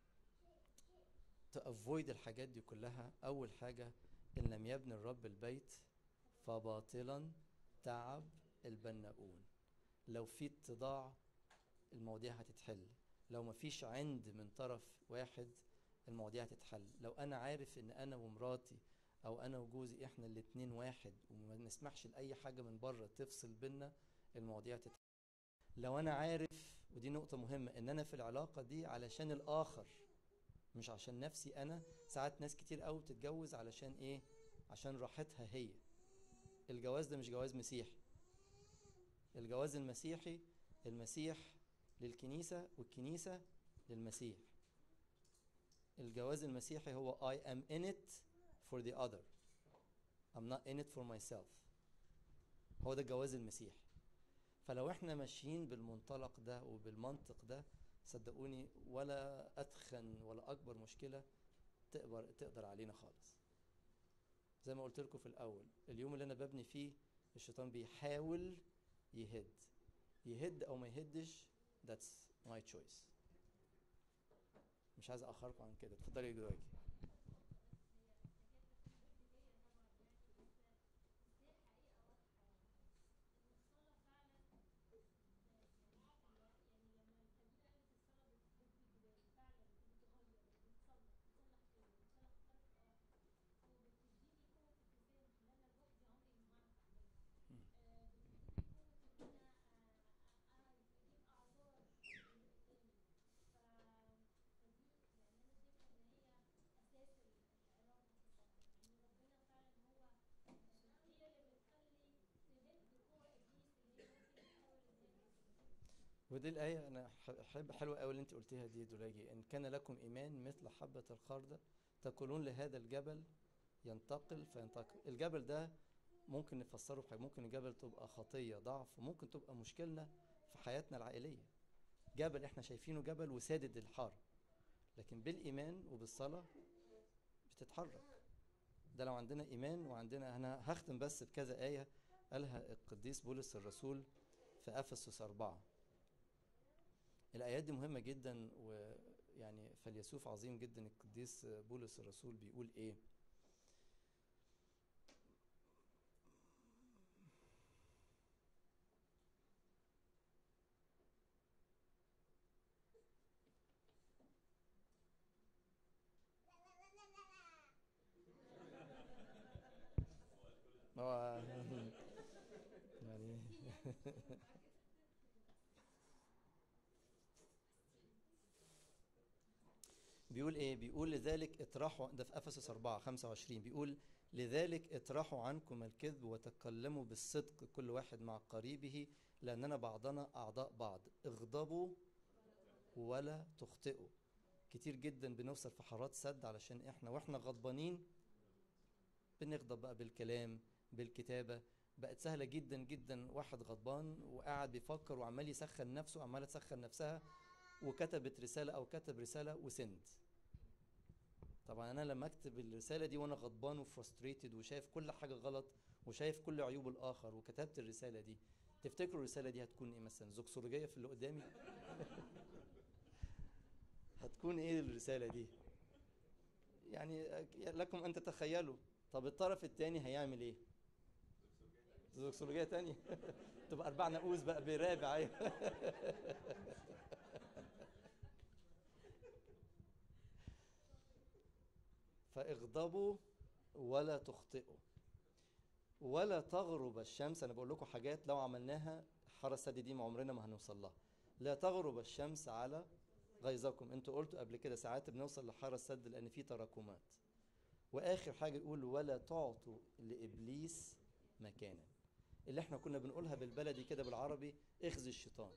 to avoid الحاجات دي كلها اول حاجه ان لم يبني الرب البيت فباطلا تعب البناؤون لو في اتضاع المواضيع هتتحل لو مفيش عند من طرف واحد المواضيع هتتحل لو انا عارف ان انا ومراتي او انا وجوزي احنا الاتنين واحد وما نسمحش لاي حاجه من بره تفصل بينا المواضيع تتحل لو انا عارف ودي نقطه مهمه ان انا في العلاقه دي علشان الاخر مش عشان نفسي انا ساعات ناس كتير قوي بتتجوز علشان ايه عشان راحتها هي الجواز ده مش جواز مسيحي الجواز المسيحي المسيح للكنيسة والكنيسة للمسيح الجواز المسيحي هو I am in it for the other I'm not in it for myself هو ده الجواز المسيحي فلو احنا ماشيين بالمنطلق ده وبالمنطق ده صدقوني ولا اتخن ولا اكبر مشكله تقدر تقدر علينا خالص زي ما قلت لكم في الاول اليوم اللي انا ببني فيه الشيطان بيحاول يهد يهد او ما يهدش that's my choice مش عايز اخركم عن كده اتفضلي يا جواكي ودي الآية أنا أحب حلوة أوي اللي أنت قلتيها دي يا دولاجي إن كان لكم إيمان مثل حبة الخردل تقولون لهذا الجبل ينتقل فينتقل الجبل ده ممكن نفسره بحاجة ممكن الجبل تبقى خطية ضعف وممكن تبقى مشكلنا في حياتنا العائلية جبل احنا شايفينه جبل وسادد الحارة لكن بالإيمان وبالصلاة بتتحرك ده لو عندنا إيمان وعندنا أنا هختم بس بكذا آية قالها القديس بولس الرسول في أفسس أربعة الآيات دي مهمة جدا ويعني فيلسوف عظيم جدا القديس بولس الرسول بيقول إيه هو يعني بيقول ايه بيقول لذلك اطرحوا ده في افسس 4 25 بيقول لذلك اطرحوا عنكم الكذب وتكلموا بالصدق كل واحد مع قريبه لاننا بعضنا اعضاء بعض اغضبوا ولا تخطئوا كتير جدا بنوصل في حارات سد علشان احنا واحنا غضبانين بنغضب بقى بالكلام بالكتابة بقت سهلة جدا جدا واحد غضبان وقاعد بيفكر وعمال يسخن نفسه وعمالة تسخن نفسها وكتبت رسالة أو كتب رسالة وسند طبعا أنا لما أكتب الرسالة دي وأنا غضبان وفرستريتد وشايف كل حاجة غلط وشايف كل عيوب الآخر وكتبت الرسالة دي تفتكروا الرسالة دي هتكون إيه مثلا زوكسولوجية في اللي قدامي هتكون إيه الرسالة دي يعني لكم أن تتخيلوا طب الطرف التاني هيعمل إيه زوكسولوجية تانية تبقى أربع نقوس بقى برابع أيوة فاغضبوا ولا تخطئوا ولا تغرب الشمس انا بقول لكم حاجات لو عملناها حرس السد دي ما عمرنا ما هنوصل لها لا تغرب الشمس على غيظكم انتوا قلتوا قبل كده ساعات بنوصل لحرس السد لان في تراكمات واخر حاجه يقول ولا تعطوا لابليس مكانا اللي احنا كنا بنقولها بالبلدي كده بالعربي اخذ الشيطان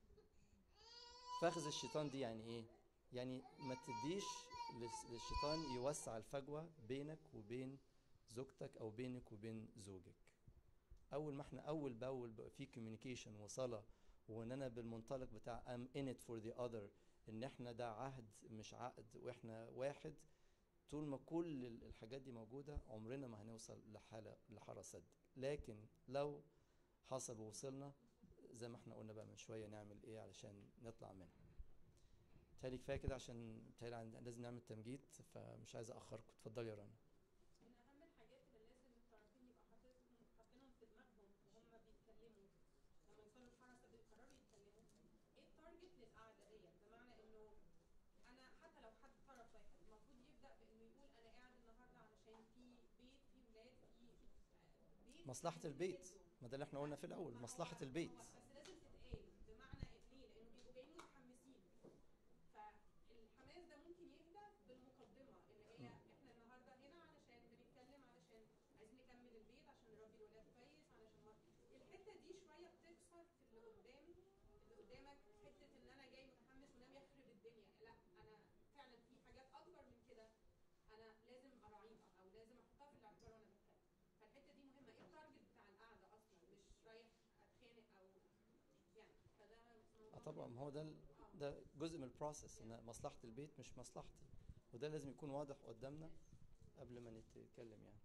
فاخذ الشيطان دي يعني ايه يعني ما تديش للس- للشيطان يوسع الفجوة بينك وبين زوجتك أو بينك وبين زوجك أول ما احنا أول بأول بقى في كوميونيكيشن وصلاة وإن أنا بالمنطلق بتاع I'm in it for the other إن احنا ده عهد مش عقد وإحنا واحد طول ما كل ال- الحاجات دي موجودة عمرنا ما هنوصل لحالة لحارة سد لكن لو حصل ووصلنا زي ما احنا قلنا بقى من شوية نعمل ايه علشان نطلع منها تهيألي كفايه كده عشان تهيألي عند- لازم نعمل تمجيد فمش عايز اخركم اتفضلي يا رنا من اهم الحاجات اللي لازم الطرفين يبقى حاططهم حاطينهم في دماغهم وهم بيتكلموا لما يوصلوا لحرس بيقرروا يتكلموا ايه التارجت للقعده ديت بمعنى انه انا حتى لو حد طرف واحد المفروض يبدا بانه يقول انا قاعد النهارده علشان في بيت في ولاد في آه، بيت مصلحه عايزين البيت نسده. ما ده اللي احنا قلنا في الاول ما هو- مصلحه هو البيت بس لازم تتقال بمعنى ليه؟ لانه بيبقوا جايين متحمسين فالحماس ده ممكن يهدى بالمقدمه اللي هي احنا النهارده هنا علشان بنتكلم علشان عايزين نكمل البيت عشان نربي الولاد كويس علشان ما الحته دي شويه بتكسر في اللي قدام اللي قدامك حته ان انا جاي متحمس وناوي اخرب الدنيا لا انا فعلا في حاجات اكبر من كده انا لازم اراعيها او لازم احطها في الاعتبار وانا بتكلم فالحته دي مهمه ايه التارجت بتاع القعده اصلا مش رايح اتخانق او يعني فده موضوع اه طبعا ما هو ده ال- آه. ده جزء من البروسيس ان مصلحه البيت مش مصلحتي وده لازم يكون واضح قدامنا قبل ما نتكلم يعني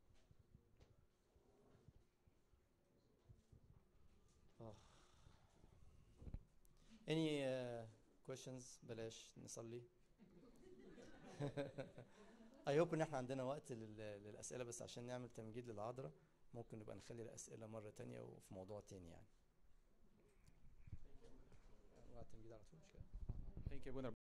اه any uh, questions بلاش نصلي I hope ان احنا عندنا وقت لل- للاسئله بس عشان نعمل تمجيد للعذراء ممكن نبقى نخلي الاسئله مره تانية وفي موضوع تاني يعني وقت تمجيد على طول مش كده Thank you, Abuna.